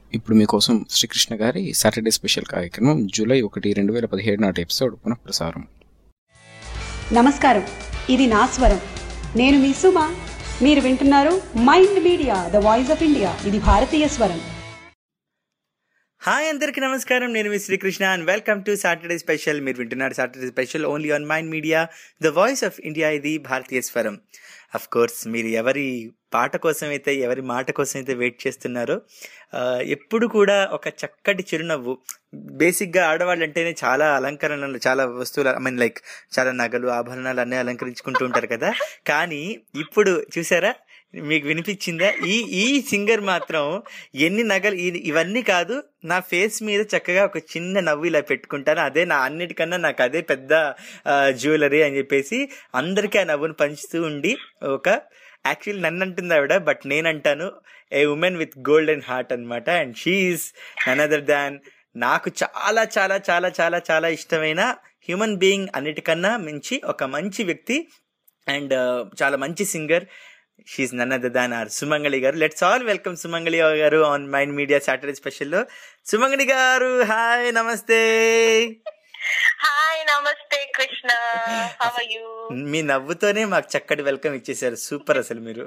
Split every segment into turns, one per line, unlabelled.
ఇప్పుడు మీకోసం శ్రీకృష్ణ గారి సాటర్డే స్పెషల్ కార్యక్రమం జూలై ఒకటి రెండు వేల పదిహేడు నాటి ఎపిసోడ్ పునఃప్రసారం
నమస్కారం ఇది నా స్వరం నేను మీ సుమ మీరు వింటున్నారు Mind Media the voice of India ఇది భారతీయ స్వరం
హాయ్ అందరికీ నమస్కారం నేను మీ Srikrishna and welcome to Saturday special మీరు వింటున్నారు Saturday special only on Mind Media the voice of India ఇది భారతీయ స్వరం అఫ్ కోర్స్ మీరు ఎవరి పాట కోసం అయితే ఎవరి మాట కోసం అయితే వెయిట్ చేస్తున్నారో ఆ, ఎప్పుడు కూడా ఒక చక్కటి చిరునవ్వు బేసిక్గా ఆడవాళ్ళు అంటేనే చాలా అలంకరణలు చాలా వస్తువులు ఐ మీన్ లైక్ చాలా నగలు ఆభరణాలు అన్నీ అలంకరించుకుంటూ ఉంటారు కదా కానీ ఇప్పుడు చూసారా మీకు వినిపించిందా ఈ ఈ సింగర్ మాత్రం ఎన్ని నగలు ఇది- ఇవన్నీ కాదు నా ఫేస్ మీద చక్కగా ఒక చిన్న నవ్వు ఇలా పెట్టుకుంటాను అదే నా అన్నిటికన్నా నాకు అదే పెద్ద జ్యువెలరీ అని చెప్పేసి అందరికీ ఆ నవ్వును పంచుతూ ఉండి ఒక యాక్చువల్లీ నన్ను అంటుంది ఆవిడ బట్ నేనంటాను a woman with golden heart అనమాట and she is none other than నాకు చాలా చాలా చాలా చాలా చాలా ఇష్టమైన హ్యూమన్ బీయింగ్ అన్నిటికన్నా మించి ఒక మంచి వ్యక్తి అండ్ చాలా మంచి singer she none other than our Sumangali garu let's all welcome Sumangali garu on Mind Media Saturday స్పెషల్లో Sumangali garu hi namaste
hi namaste Krishna how are you
మీ నవ్వుతోనే మాకు చక్కటి వెల్కమ్ ఇచ్చేసారు సూపర్ అసలు మీరు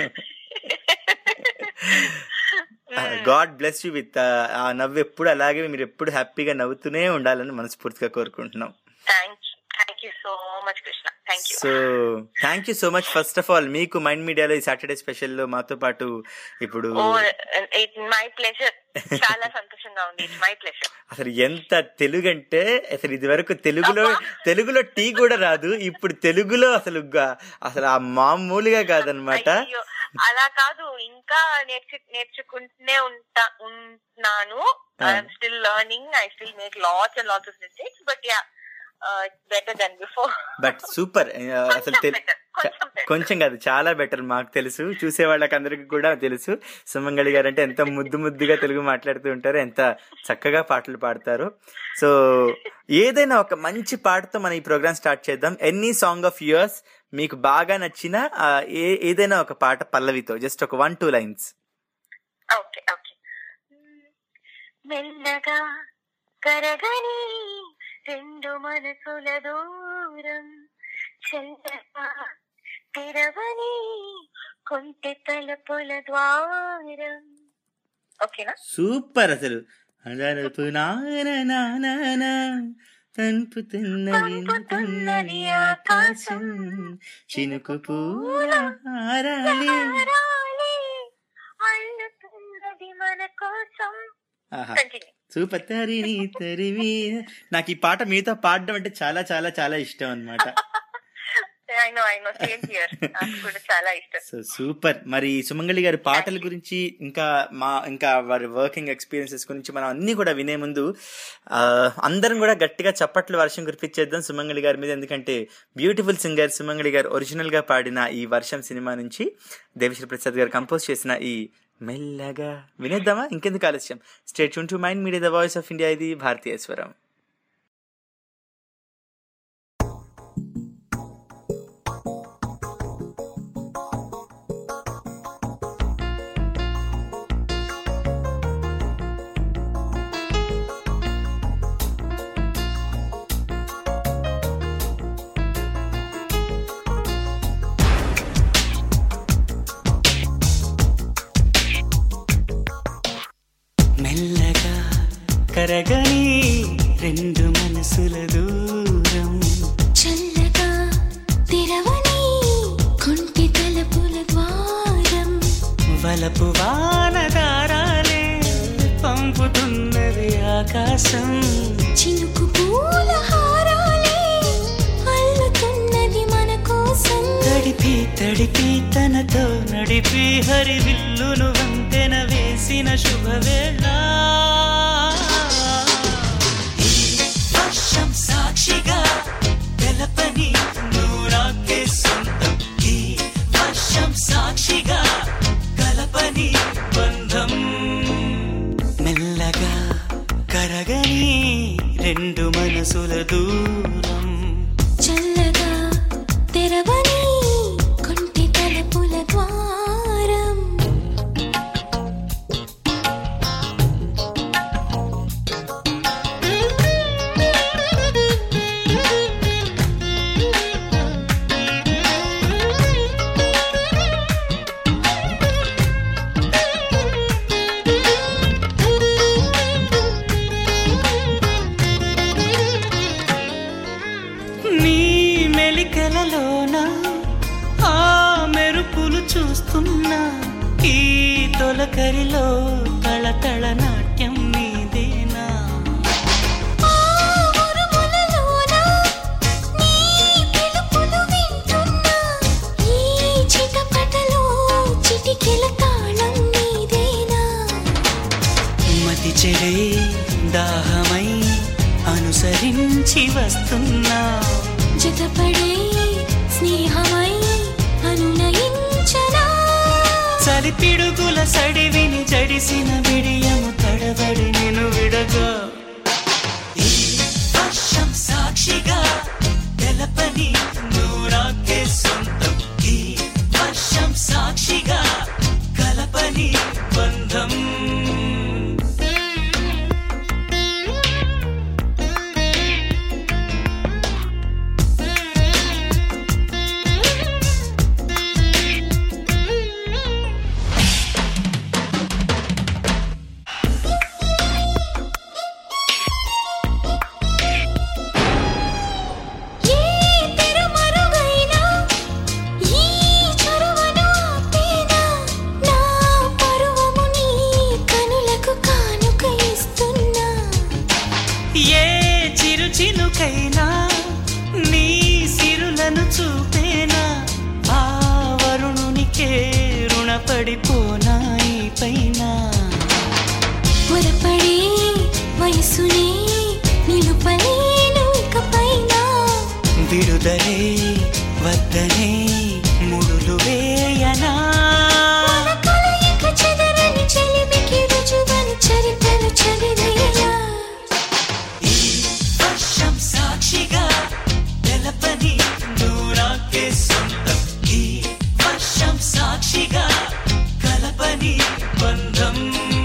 గాడ్ బ్లెస్ యూ విత్ ఆ నవ్వు ఎప్పుడు అలాగే మీరు ఎప్పుడు హ్యాపీగా నవ్వుతూనే ఉండాలని మనస్ఫూర్తిగా కోరుకుంటున్నాం
thank thank you so much Krishna thank you
so thank you so much first of all మీకు మైండ్ మీడియాలో ఈ సాటర్డే స్పెషల్లో మాతో పాటు ఇప్పుడు
ఓ ఇట్ మై ప్లెజర్ చాలా సంతోషంగా ఉంది ఇట్స్ మై ప్లెజర్
అసలు ఎంత తెలుగు అంటే అసలు ఇది వరకు తెలుగులో తెలుగులో టీ కూడా రాదు ఇప్పుడు తెలుగులో అసలు గ- అసలు ఆ మామూలుగా కాదనమాట
అయ్యో అలా కాదు ఇంకా నేర్చు నేర్చుకుంటూనే ఉంటా ఉన్నాను I'm still learning I still make lots and lots of mistakes but yeah better than before
but super అసలు తెలు-
కొంచెం better.
కొంచెం కాదు చాలా బెటర్ మాకు తెలుసు చూసే వాళ్ళకి అందరికి కూడా తెలుసు సుమంగళి గారు అంటే ఎంత ముద్దు ముద్దుగా తెలుగు మాట్లాడుతూ ఉంటారు ఎంత చక్కగా పాటలు పాడతారు సో ఏదైనా ఒక మంచి పాటతో మనం ఈ ప్రోగ్రామ్ స్టార్ట్ చేద్దాం ఎనీ సాంగ్ ఆఫ్ యూర్స్ మీకు బాగా నచ్చిన ఆ, ఏ ఏదైనా ఒక పాట పల్లవితో జస్ట్ ఒక one two lines
okay okay మెల్లగా కరగని రెండు మనసుల దూరం చల్లగా తెరవని కొంటె తలపుల ద్వారం ఓకేనా
సూపర్ అసలు అలరుపు నాననానా, తన్పుతున్నది
పంపుతున్నది ఆకాశం
చినుకు పూల హారాలి
హారాలి, అల్లుతున్నది మన కోసం
ఆహా
కంటిన్యూ
సూపర్ తరిని తరివి నాకు ఈ పాట మీతో పాడడం అంటే చాలా చాలా చాలా ఇష్టం అన్నమాట
I know I know same here నాకు కూడా చాలా ఇష్టం
సో సూపర్ మరి సుమంగళి గారి పాటల గురించి ఇంకా మా ఇంకా వారి వర్కింగ్ ఎక్స్పీరియన్సెస్ గురించి మనం అన్ని కూడా వినే ముందు ఆ, అందరం కూడా గట్టిగా చప్పట్ల వర్షం కురిపించేద్దాం సుమంగళి గారి మీద ఎందుకంటే బ్యూటిఫుల్ సింగర్ సుమంగళి గారు ఒరిజినల్ గా పాడిన ఈ వర్షం సినిమా నుంచి దేవిశ్రీ ప్రసాద్ గారు కంపోజ్ చేసిన ఈ మెల్లగా వినేద్దామా ఇంకెందుకు ఆలస్యం stay tuned to Mind Media the voice of India ఇది భారతీయ స్వరం మెల్లగా కరగని రెండు మనసుల దూరం
చల్లగా తెరవని కొంటి తలుపుల ద్వారం
వలపు వానదారాలే పంపుతున్నది ఆకాశం
చినుకు పూల హారాలే అల్లుతున్నది మన కోసం
తడిపి తడిపి తనతో నడిపి హరివిల్లును వంతెన వేసిన శుభవేళ ఈ వర్షం సాక్షిగా తెలపని నూరాకే సొంతం ఈ వర్షం సాక్షిగా కలపని బంధం మెల్లగా కరగని రెండు మనసుల దూరం
చల్లగా తెరవని కొంటి తలుపుల ద్వారం
ప్రతి చెడే దాహమై అనుసరించి వస్తున్నా
జతపడే స్నేహమై అనునయించనా
చలి పిడుగుల సడివిని జడిసిన బిడియము తడబడి నేను విడగా ఈ వర్షం సాక్షిగా తెలపని నూరాకే సొంతం ఈ వర్షం సాక్షిగా కలపని బంధం
ఏ తెరమరుగైనా ఈ చొరవను ఆపేనా నా పరువము నీ కనులకు కానుక ఇస్తున్నా
ఏ చిరు చినుకైనా నీ సిరులను చూపేనా ఆ వరుణునికే రుణపడిపోనా ఈ పైన
పొరపడే వయసునే నిలుపలేను ఇకపైన
విడుదలే వద్దనే ముడులు వేయనా
మన కలయిక చెదరని చెలిమికి రుజువని చరిత్రను చదివేలా
ఈ వర్షం సాక్షిగా తెలపని నూరాకే సొంతం ఈ వర్షం సాక్షిగా కలపని బంధం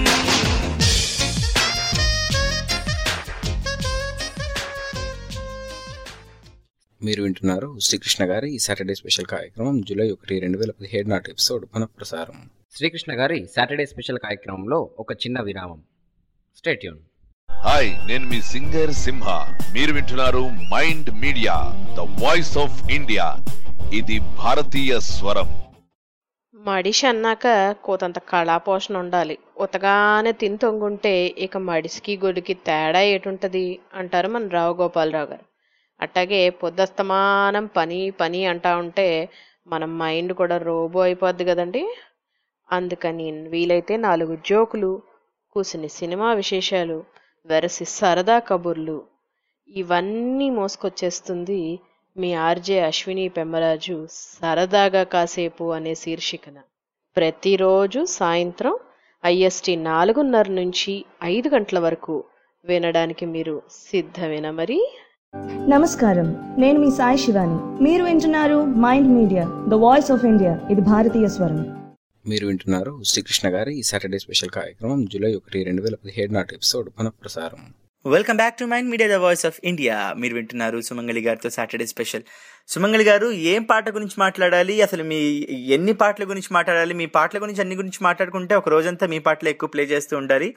మీరు వింటున్నారు శ్రీకృష్ణ గారి సాటర్డే స్పెషల్ కార్యక్రమం జూలై ఒకటి రెండు వేల పదిహేడు నాటి ఎపిసోడ్ పునఃప్రసారం
శ్రీకృష్ణ గారి సాటర్డే స్పెషల్ కార్యక్రమంలో ఒక చిన్న విరామం స్టేట్యూన్
హాయ్ నేను మీ సింగర్ సింహ మీరు వింటున్నారు Mind Media the voice of India ఇది భారతీయ స్వరం
మడిషి అన్నాక కోతంత కళాపోషణ ఉండాలి ఉతగానే తిని తొంగుంటే ఇక మడిసికి గొడికి తేడా ఏటుంటది అంటారు మన రావు గోపాలరావు గారు అట్టాగే పొద్దస్తమానం పని పని అంటా ఉంటే మన మైండ్ కూడా రోబో అయిపోద్ది కదండి అందుకని వీలైతే నాలుగు జోకులు కూసిని సినిమా విశేషాలు వెరసి సరదా కబుర్లు ఇవన్నీ మోసుకొచ్చేస్తుంది మీ ఆర్జే అశ్విని పెమ్మరాజు సరదాగా కాసేపు అనే శీర్షికన ప్రతిరోజు సాయంత్రం ఐఎస్టి నాలుగున్నర నుంచి ఐదు గంటల వరకు వినడానికి మీరు సిద్ధమేనా మరి
నమస్కారం నేను మీ సాయి శివాని మీరు వింటున్నారు Mind Media the voice of India ఇది భారతీయ స్వరం
మీరు వింటున్నారు శ్రీకృష్ణ గారి సాటర్డే స్పెషల్ కార్యక్రమం జూలై ఒకటి రెండు వేల పదిహేడు నాటి ఎపిసోడ్ పునఃప్రసారం
welcome back to Mind Media the voice of India మీరు వింటున్నారు సుమంగళి గారితో సాటర్డే స్పెషల్ సుమంగళి గారు ఏం పాట గురించి మాట్లాడాలి అసలు మీ ఎన్ని పాటల గురించి మాట్లాడాలి మీ పాటల గురించి అన్ని గురించి మాట్లాడుకుంటే ఒక రోజంతా మీ పాటలు ఎక్కువ ప్లే చేస్తూ ఉండాలి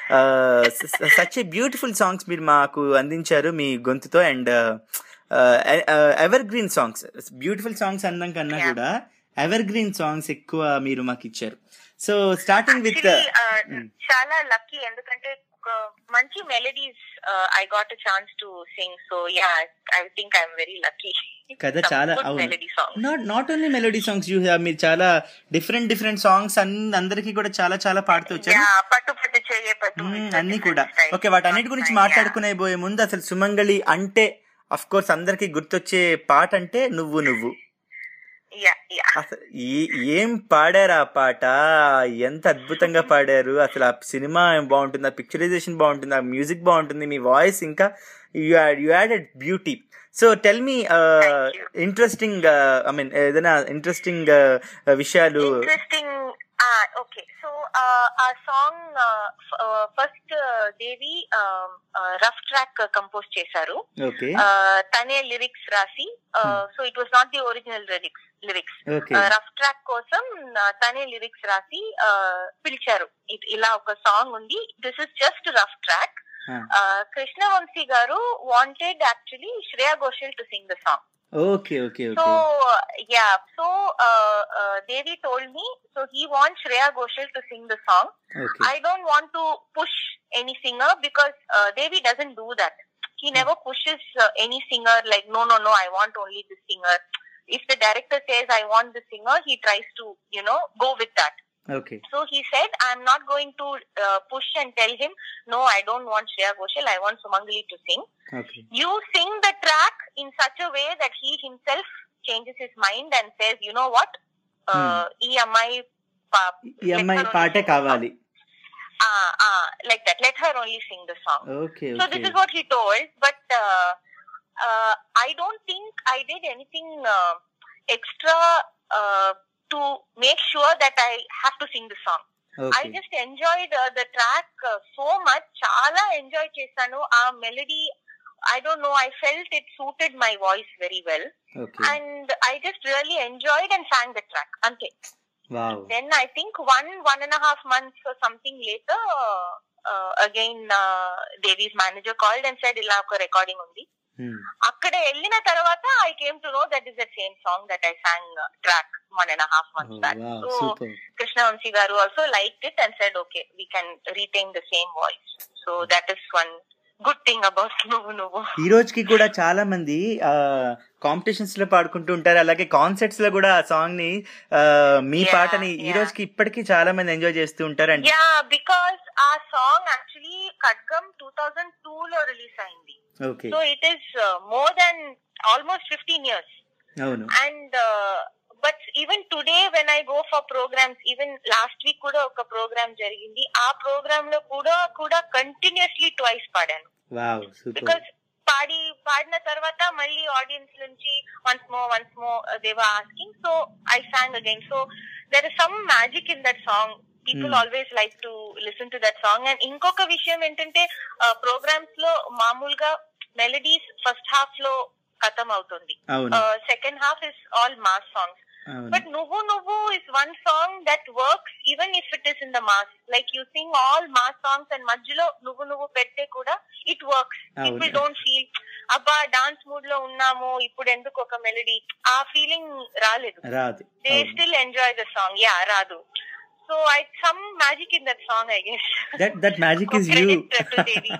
సచ్ ఏ బ్యూటిఫుల్ సాంగ్స్ మీరు మాకు అందించారు మీ గొంతుతో and evergreen songs beautiful songs అందం కన్నా
Yeah.
కూడా ఎవర్ గ్రీన్ సాంగ్స్ ఎక్కువ మీరు మాకు ఇచ్చారు so starting with
Actually, uh, చాలా లక్కీ ఎందుకంటే ఒక మంచి melodies I got chance to sing so yeah I think I'm very lucky
కదా చాలా అవును
melody song
not not only melody songs you have మీరు చాలా డిఫరెంట్ డిఫరెంట్ సాంగ్స్ అన్ని అందరికి కూడా చాలా చాలా పాడుతూ వచ్చారు
పట్టు పట్టు చేయే పట్టు
మ్మ్,
with
అన్ని
different
కూడా
styles.
ఓకే వాటన్నిటి గురించి
Yeah.
మాట్లాడుకునే పోయే ముందు అసలు సుమంగళి అంటే అఫ్ కోర్స్ అందరికి గుర్తొచ్చే పాట అంటే నువ్వు నువ్వు
Yeah, yeah.
అసలు ఏ- ఏం పాడారు ఆ పాట ఎంత అద్భుతంగా పాడారు అసలు ఆ సినిమా బాగుంటుంది ఆ పిక్చరైజేషన్ బాగుంటుంది ఆ మ్యూజిక్ బాగుంటుంది మీ వాయిస్ ఇంకా you you added beauty so tell me
Thank you.
Interesting I mean ఏదైనా ఇంట్రెస్టింగ్ విషయాలు
ఇంట్రెస్టింగ్ ఓకే సో ఆ song first Devi rough track compose చేశారు
ఓకే
Uh, తనే లిరిక్స్ రాసి so it was not the original lyrics lyrics
okay
rough track కోసం uh, తనే lyrics రాసి uh, పిలిచారు ఇ- ఇలా ఒక సాంగ్ ఉంది this is just rough track Krishnavamsi garu wanted actually Shreya Ghoshal to sing the song
okay okay
So
okay
yeah, so uh, uh, Devi told me so he wants Shreya Ghoshal to sing the song.
Okay
I don't want to push any singer because uh, Devi doesn't do that. He never pushes uh, any singer like no no no I want only this singer. If the director says I want the singer, he tries to you know go with that.
Okay
So he said, I'm not going to uh, push and tell him, no, I don't want Shreya Ghoshal, I want Sumangali to sing.
Okay
You sing the track in such a way that he himself changes his mind and says, you know what, uh, EMI, pa-
ఈ అమ్మాయి పాటే కావాలి
uh, uh, like that, let her only sing the song.
Okay
So
okay
this is what he told, but uh, uh, I don't think I did anything uh, extra uh, to make sure that I have to sing the song. I
okay
just enjoyed uh, the track uh, so much. చాలా enjoy చేశాను ఆ melody. I don't know. I felt it suited my voice very well,
okay
and I just really enjoyed and sang the track. అంతే.
Wow
Then I think one one and a half months or something later, uh, uh, again uh, Devi's manager called and said, "ఇలా ఒక recording ఉంది." అక్కడ వెళ్ళిన తర్వాత I came to know that is the same song that I sang track one and half months back
wow
so
super
Krishnavamsi garu also like it and said okay we can retain the same voice so that is one good thing about నువ్వు నువ్వు
ఈ రోజుకి కూడా చాలా మంది competitions లో పాడుకుంటూ ఉంటారు అలాగే కాన్సర్ట్స్ లో కూడా ఆ సాంగ్ ని ఆ, మీ
Yeah,
పాటని ఈ
yeah.
రోజుకి ఇప్పటికీ చాలా మంది ఎంజాయ్ చేస్తూ ఉంటారు అండ్
యా బికాస్ ఆ song actually Khadgam two thousand two లో రిలీజ్ అయింది
okay
so it is more than almost fifteen years
అవును
and but even today when I go for programmes even last week కూడా ఒక programme జరిగింది ఆ programme లో కూడా కూడా కంటిన్యూస్లీ ట్వైస్ పాడాను
వావ్ సూపర్
బికాస్ పాడి పాడిన తర్వాత మళ్ళీ ఆడియన్స్ నుంచి once more once more they were asking so I sang again so there is some magic in that song people
Hmm.
Always like to listen to that song and ఇంకొక విషయం ఏంటంటే programmes లో మామూలుగా మెలడీస్ ఫస్ట్ హాఫ్ లో ఖతం అవుతుంది
అవును
second half is all mass songs
అవును
బట్ నువ్వు నువ్వు is one song that works even if it is in the mass like you sing all mass songs and మధ్యలో నువ్వు నువ్వు పెడితే కూడా ఇట్ వర్క్స్
అవును.
పీపుల్ డోంట్ ఫీల్ అబ్బా డాన్స్ మూడ్ లో ఉన్నాము ఇప్పుడు ఎందుకు ఒక మెలడీ ఆ ఫీలింగ్ రాలేదు
రాదు
దే
అవును
still enjoy the song yeah రాదు so I some magic in that song I guess
that that magic is you
Credit to Devi.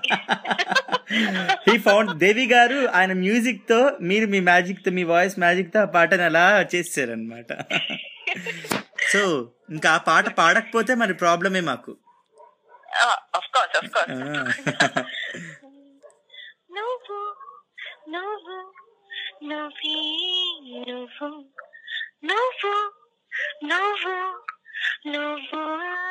He found Devi garu ఆయన మ్యూజిక్ తో మీరు మీ మ్యాజిక్ తో మీ వాయిస్ మ్యాజిక్ తో ఆ పాటను అలా చేశారనమాట సో ఇంకా ఆ పాట పాడకపోతే మరి ప్రాబ్లమే మాకు
ఆఫ్ కోర్స్ ఆఫ్ కోర్స్
ఆ.
నువ్వు నువ్వు నువ్వే నువ్వు నువ్వు నువ్వు నువ్వు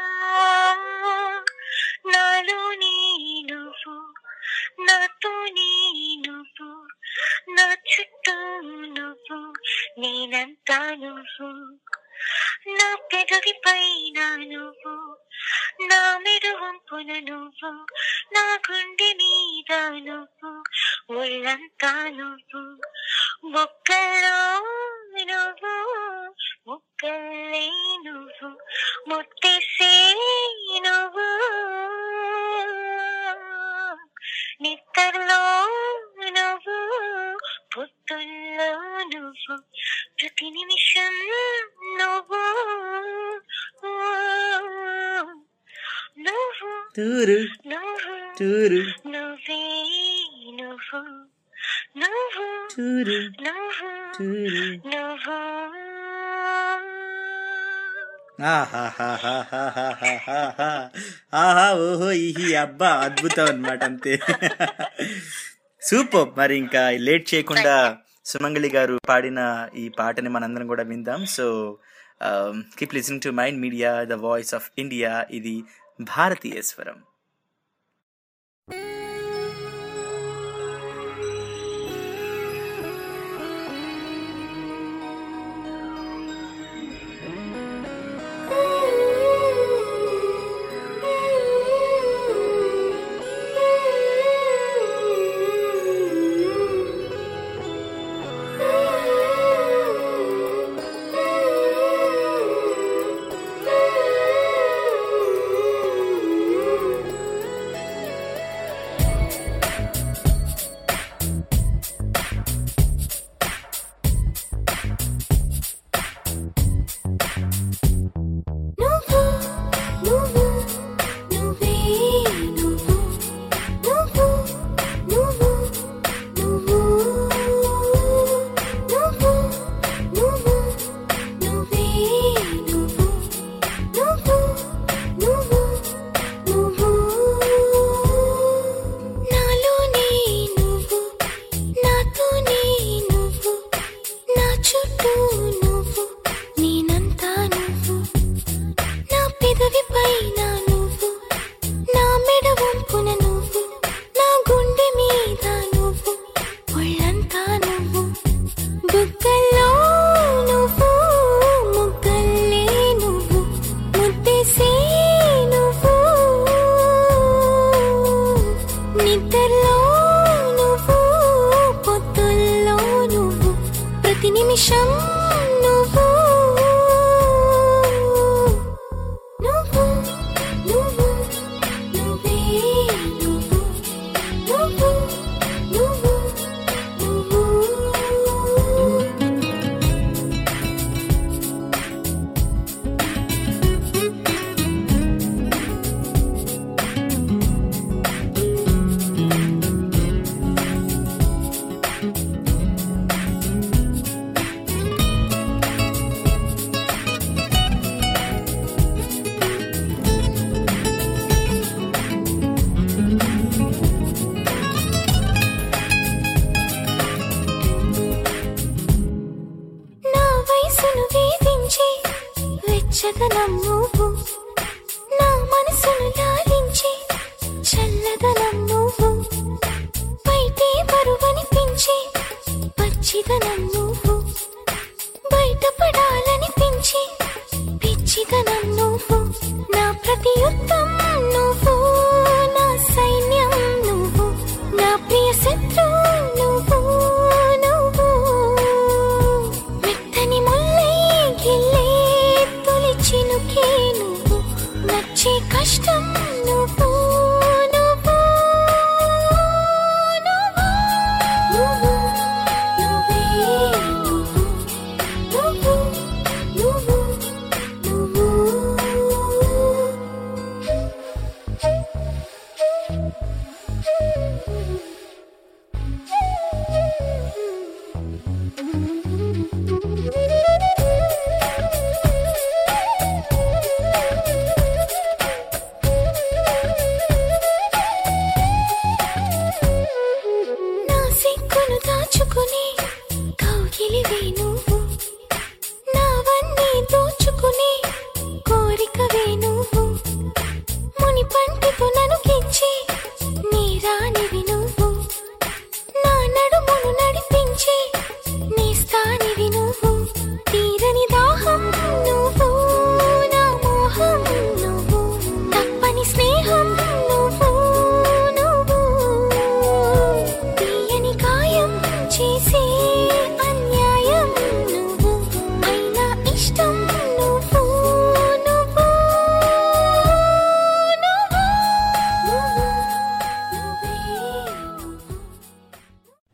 నాలోనే నువ్వు నాతోనే నువ్వు నా చుట్టూ నువ్వు నేనంతా నువ్వు నా పెదవి పైన నువ్వు నా మెడు వంపున నువ్వు నా గుండె మీద నువ్వు ఒళ్ళంతా నువ్వు బొక్కలో నువ్వు ముక్కలే నువ్వు ముట్టేసే నువ్వు నిద్రలో నువ్వు పొత్తుల్లో నువ్వు ప్రతి నిమిషం నువ్వు నువ్వు
టూరు
నువ్వు
టూరు
నువ్వే నువ్వు నువ్వు
టూరు
నువ్వు
టూరు
నువ్వు
ఆహాహాహాహాహాహా. ఆహా ఓహో ఇహి అబ్బా అద్భుతం అన్నమాట అంతే సూపర్ మరి ఇంకా లేట్ చేయకుండా సుమంగళి గారు పాడిన ఈ పాటని మనందరం కూడా విందాం so keep listening to Mind Media the voice of India ఇది భారతీయ స్వరం
Thank you.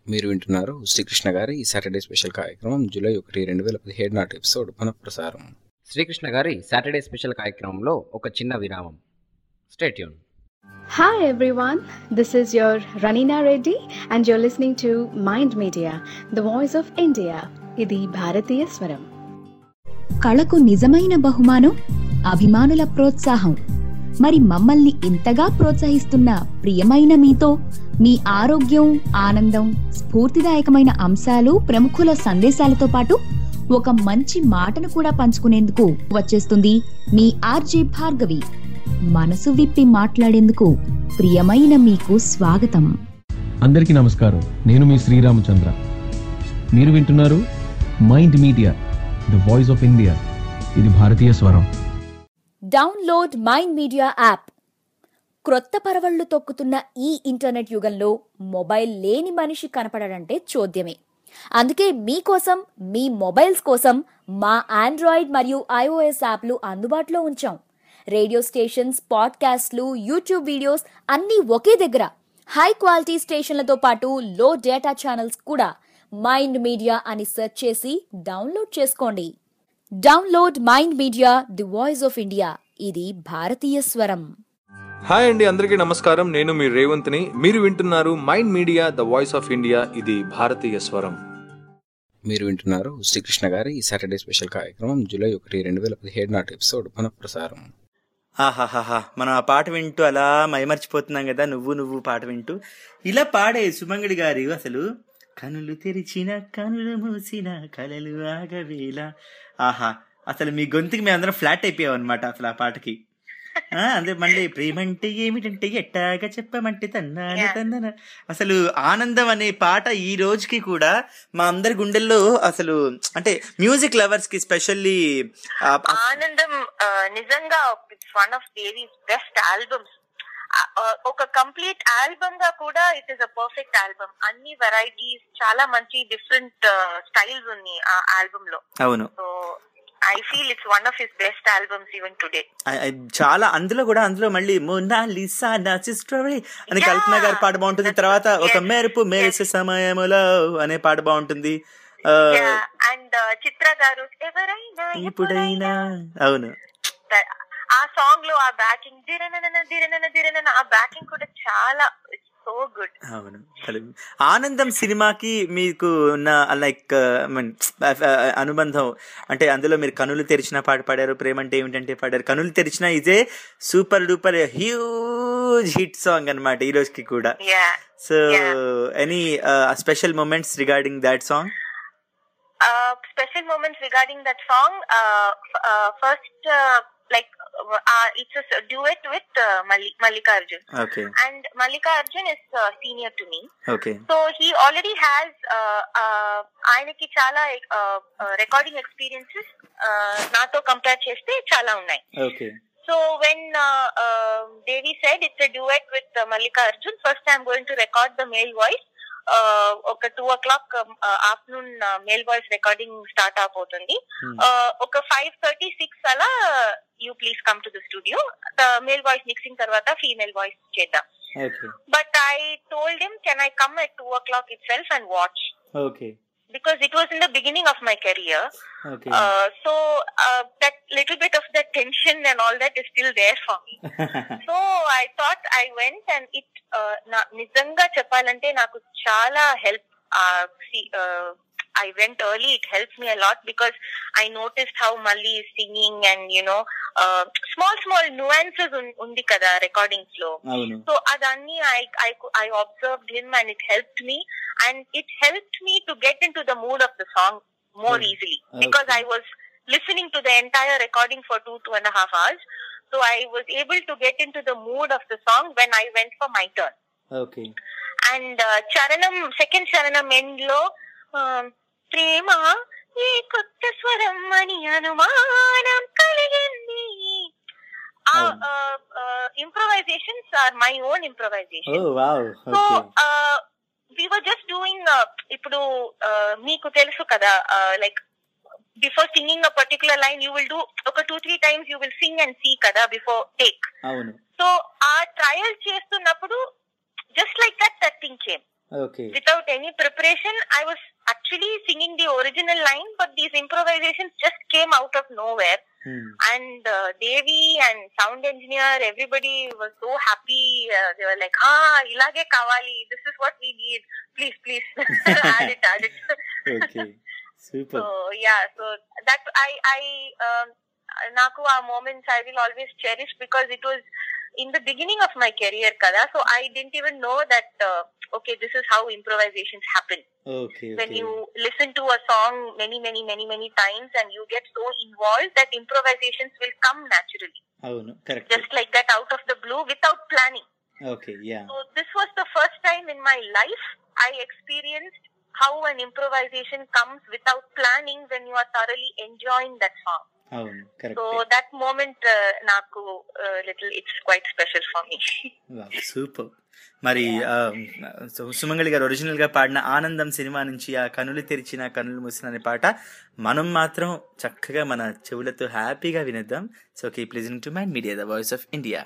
మీరు వింటున్నారు శ్రీకృష్ణ గారి ఈ సాటర్డే స్పెషల్ కార్యక్రమం జూలై ఒకటి రెండు వేల పదిహేడు నాటి ఎపిసోడ్ పునఃప్రసారం
శ్రీకృష్ణ గారి సాటర్డే స్పెషల్ కార్యక్రమంలో ఒక చిన్న విరామం stay tuned
Hi everyone, this is your Ranina Reddy and you're listening to Mind Media, the voice of India. ఇది భారతీయ స్వరం
కళకు నిజమైన బహుమానం అభిమానుల ప్రోత్సాహం మరి మమ్మల్ని ఇంతగా ప్రోత్సహిస్తున్న ప్రియమైన మీతో మీ ఆరోగ్యం ఆనందం స్ఫూర్తిదాయకమైన అంశాలు ప్రముఖుల సందేశాలతో పాటు ఒక మంచి మాటను కూడా పంచుకునేందుకు వచ్చేస్తుంది మీ ఆర్జే భార్గవి మనసు విప్పి మాట్లాడేందుకు ప్రియమైన మీకు స్వాగతం
అందరికీ నమస్కారం నేను మీ శ్రీరామచంద్ర మీరు వింటున్నారు Mind Media the voice of India ఇది భారతీయ స్వరం
డౌన్లోడ్ మైండ్ మీడియా యాప్ క్రొత్త పరవళ్లు తొక్కుతున్న ఈ ఇంటర్నెట్ యుగంలో మొబైల్ లేని మనిషి కనపడడంటే చోద్యమే అందుకే మీకోసం మీ మొబైల్స్ కోసం మా ఆండ్రాయిడ్ మరియు ఐఓఎస్ యాప్లు అందుబాటులో ఉంచాం రేడియో స్టేషన్స్ పాడ్కాస్ట్లు యూట్యూబ్ వీడియోస్ అన్నీ ఒకే దగ్గర హై క్వాలిటీ స్టేషన్లతో పాటు లో డేటా ఛానల్స్ కూడా మైండ్ మీడియా అని సెర్చ్ చేసి డౌన్లోడ్ చేసుకోండి download Mind Media the voice of India ఇది భారతీయ స్వరం
హాయ్ అండి అందరికీ నమస్కారం నేను మీ రేవంత్ని మీరు వింటున్నారు Mind Media the voice of India ఇది భారతీయ స్వరం
మీరు వింటున్నారు శ్రీకృష్ణ గారి ఈ సాటర్డే స్పెషల్ కార్యక్రమం జూలై ఒకటి రెండు వేల పదిహేడు నాటి ఎపిసోడ్ పునఃప్రసారం
ఆహాహాహా మనం ఆ పాట వింటూ అలా మైమర్చిపోతున్నాం కదా నువ్వు నువ్వు పాట వింటూ ఇలా పాడే సుమంగడి గారు అసలు కనులు తెరిచిన కనులు మూసిన కలలు ఆగవేలా ఆహా అసలు మీ గొంతుకి మేమందరం ఫ్లాట్ అయిపోయాం అనమాట అసలు ఆ పాటకి ఆ, అదే మళ్ళీ ప్రేమంటే ఏమిటంటే ఎట్టాగా చెప్పమంటే తన్నానే తన్నాన అసలు ఆనందం అనే పాట ఈ రోజుకి కూడా మా అందరి గుండెల్లో అసలు అంటే మ్యూజిక్ లవర్స్ కి స్పెషల్లీ
ఆనందం ఆ, నిజంగా it's one of Devi's best albums ఒక కంప్లీట్ ఆల్బమ్ గా కూడా it is a perfect album అన్ని వెరైటీస్ చాలా మంచి డిఫరెంట్ స్టైల్స్ ఉన్నాయి ఆ ఆల్బమ్ లో
అవును
so I feel it's one of his best albums even today
I- I- చాలా అందులో కూడా అందులో మళ్ళీ మొనాలిసా నా సిస్టర్ అని కల్పన గారి పాట బాగుంటుంది తర్వాత ఒక మెరుపు మెరిసే సమయములో అనే పాట బాగుంటుంది ఆ,
అండ్ చిత్ర గారు ఎవరైనా
ఇప్పుడైనా అవును
ద- ఆ సాంగ్ లో ఆ బ్యాకింగ్ దిరనన దిరనన దిరనన ఆ బ్యాకింగ్ కూడా చాలా ఇట్స్ సో గుడ్
అవును అసలు ఆనందం సినిమాకి మీకు ఉన్న లైక్ మీన్ అనుబంధం అంటే అందులో మీరు కనులు తెరిచిన పాట పాడారు ప్రేమ అంటే ఏమిటంటే పాడారు కనులు తెరిచిన ఇదే super duper huge hit song అనమాట ఈ రోజుకి కూడా
yeah
so any special moments regarding that song
uh, special moments regarding that song. Uh, f- uh, first, uh, like uh, it's a s- duet with uh, Malli- Mallikarjun,
okay
and Mallikarjun is uh, senior to me.
Okay
So he already has uh, uh, ఆయనకి చాలా recording experiences నాతో compare చేస్తే చాలా ఉన్నాయి
okay
So when uh, uh, Devi said it's a duet with uh, Mallika Arjun, first I'm going to record the male voice. Uh, ఒక two o'clock afternoon male voice recording start అయిపోతుంది Uh, ఒక five thirty six అలా you please come to the studio male voice mixing తర్వాత female voice చేద్దాం
okay
but I told him can I come at two o'clock itself and watch
okay
because it was in the beginning of my career.
Okay.
Uh, so uh, that little bit of that tension and all that is still there for me. so I thought I went and it uh, na, నిజంగా చెప్పాలంటే నాకు చాలా help I went early. It helps me a lot because I noticed how Malli is singing and you know uh, small small nuances un- undi kada recordings lo.
అవును
So adanni I, I cou- I observed him and it helped me and it helped me to get into the mood of the song more
Hmm.
easily because I was listening to the entire recording for two two and a half hours. So I was able to get into the mood of the song when I went for my turn.
Okay
and చరణం second చరణం end లో ఆ, ప్రేమ ఈ కొత్త స్వరం అని అనుమానం కలిగింది ఆ improvisations are my own
oh
improvisation
wow
so
okay
we were just doing ఇప్పుడు uh, మీకు తెలుసు కదా like before singing a particular line you will do ఒక two three times you will sing and see కదా before take
అవును
so ఆ trial చేస్తున్నప్పుడు just like that that thing came
okay
without any preparation i was actually singing the original line but these improvisations just came out of nowhere and uh, devi and sound engineer everybody was so happy uh, they were like ah ilage kavali this is what we need please please add it add it
okay super
so yeah so that i i um, నాకు ఆ moments i will always cherish because it was in the beginning of my career kada so i didn't even know that uh, okay this is how improvisations happen
okay
when
okay
you listen to a song many many many many times and you get so involved that improvisations will come naturally
అవును correct
just like that out of the blue without planning
okay yeah
so this was the first time in my life i experienced how an improvisation comes without planning when you are thoroughly enjoying that song
అవును correct
so that moment uh, naku uh, little it's quite special for me
super మరి ఆ, so సుమంగళి గారు original గా పాడిన ఆనందం cinema నుంచి ఆ కనులు తెరిచిన కనులు మూసిన అనే పాట మనం మాత్రం చక్కగా మన చెవులతో హ్యాపీగా వినేద్దాం so keep listening to Mind Media the voice of India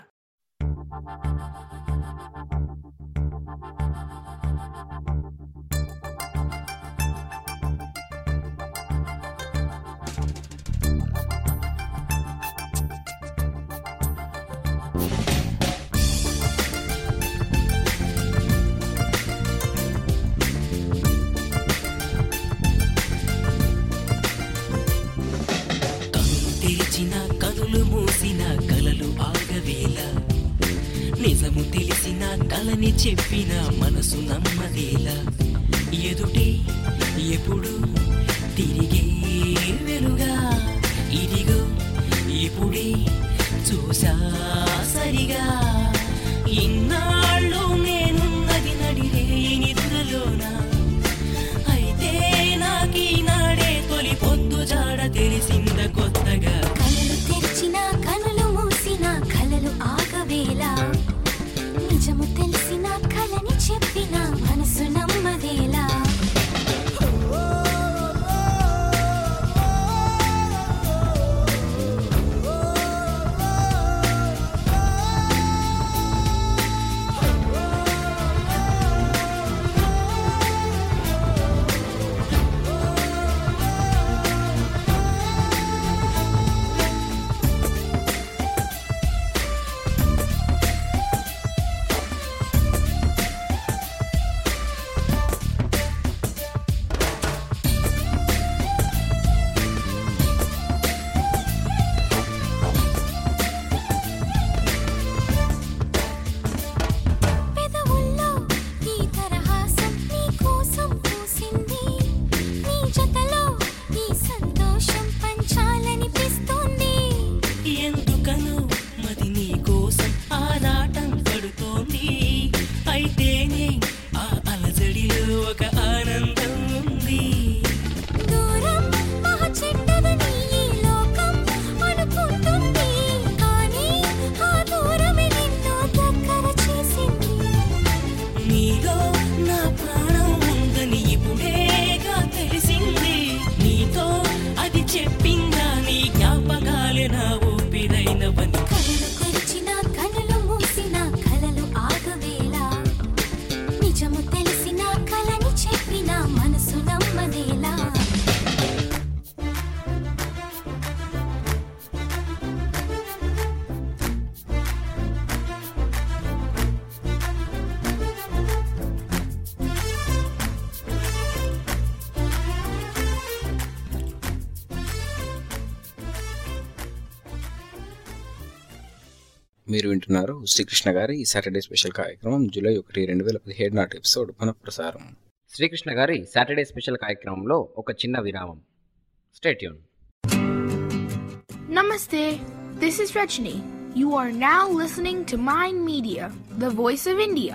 తెరిచిన కనులు మూసిన కలలు ఆగవేళ నిజము తెలిసిన కలని చెప్పిన మనసు నమ్మదేలా ఎదుటే ఎప్పుడు తిరిగే వెలుగా ఇదిగో ఇప్పుడే చూసా సరిగా ఇన్నాళ్ళు నేనున్నది నడిరే నిద్రలోన అయితే నాకీనాడే తొలి పొద్దు జాడ తెలిసింద కొత్తగా
కలలు తెరిచిన కనులు మూసిన కలలు ఆగవేలా నిజము తెలిసిన కలని చెప్పిన మనసు నమ్మదేలా పెదవుల్లో నీ తరహాసం నీ కోసం పూసింది నీ జతలో నీ సంతోషం పంచాలనిపిస్తోంది
ఎందుకనో మది నీ కోసం ఆరాటం పడుతోంది అయితేనే ఆ అలజడిలో ఒక ఆనందం ఉంది
దూరం మహా చెడ్డదని ఈ లోకం అనుకుంటుంది కానీ ఆ దూరమే నిన్ను దగ్గర చేసింది
నీలో నా ప్రాణం ఉందని ఇప్పుడేగా తెలిసింది నీతో అది చెప్పిందా నీ జ్ఞాపకాలే నా ఊపిరైనవని
కలలు తెరిచిన కనులు మూసిన కలలు ఆగవేలా నిజము తెలిసిన కలని చెప్పిన మనసు నమ్మదేలా
మీరు వింటున్నారు శ్రీకృష్ణ గారి ఈ సాటర్డే స్పెషల్ కార్యక్రమం జూలై ఒకటి రెండు వేల పదిహేడు నాటి ఎపిసోడ్ పునఃప్రసారం
శ్రీకృష్ణ గారి సాటర్డే స్పెషల్ కార్యక్రమంలో ఒక చిన్న విరామం stay tuned
Namaste. This is Rajni. You are now listening to Mind Media, the voice of India.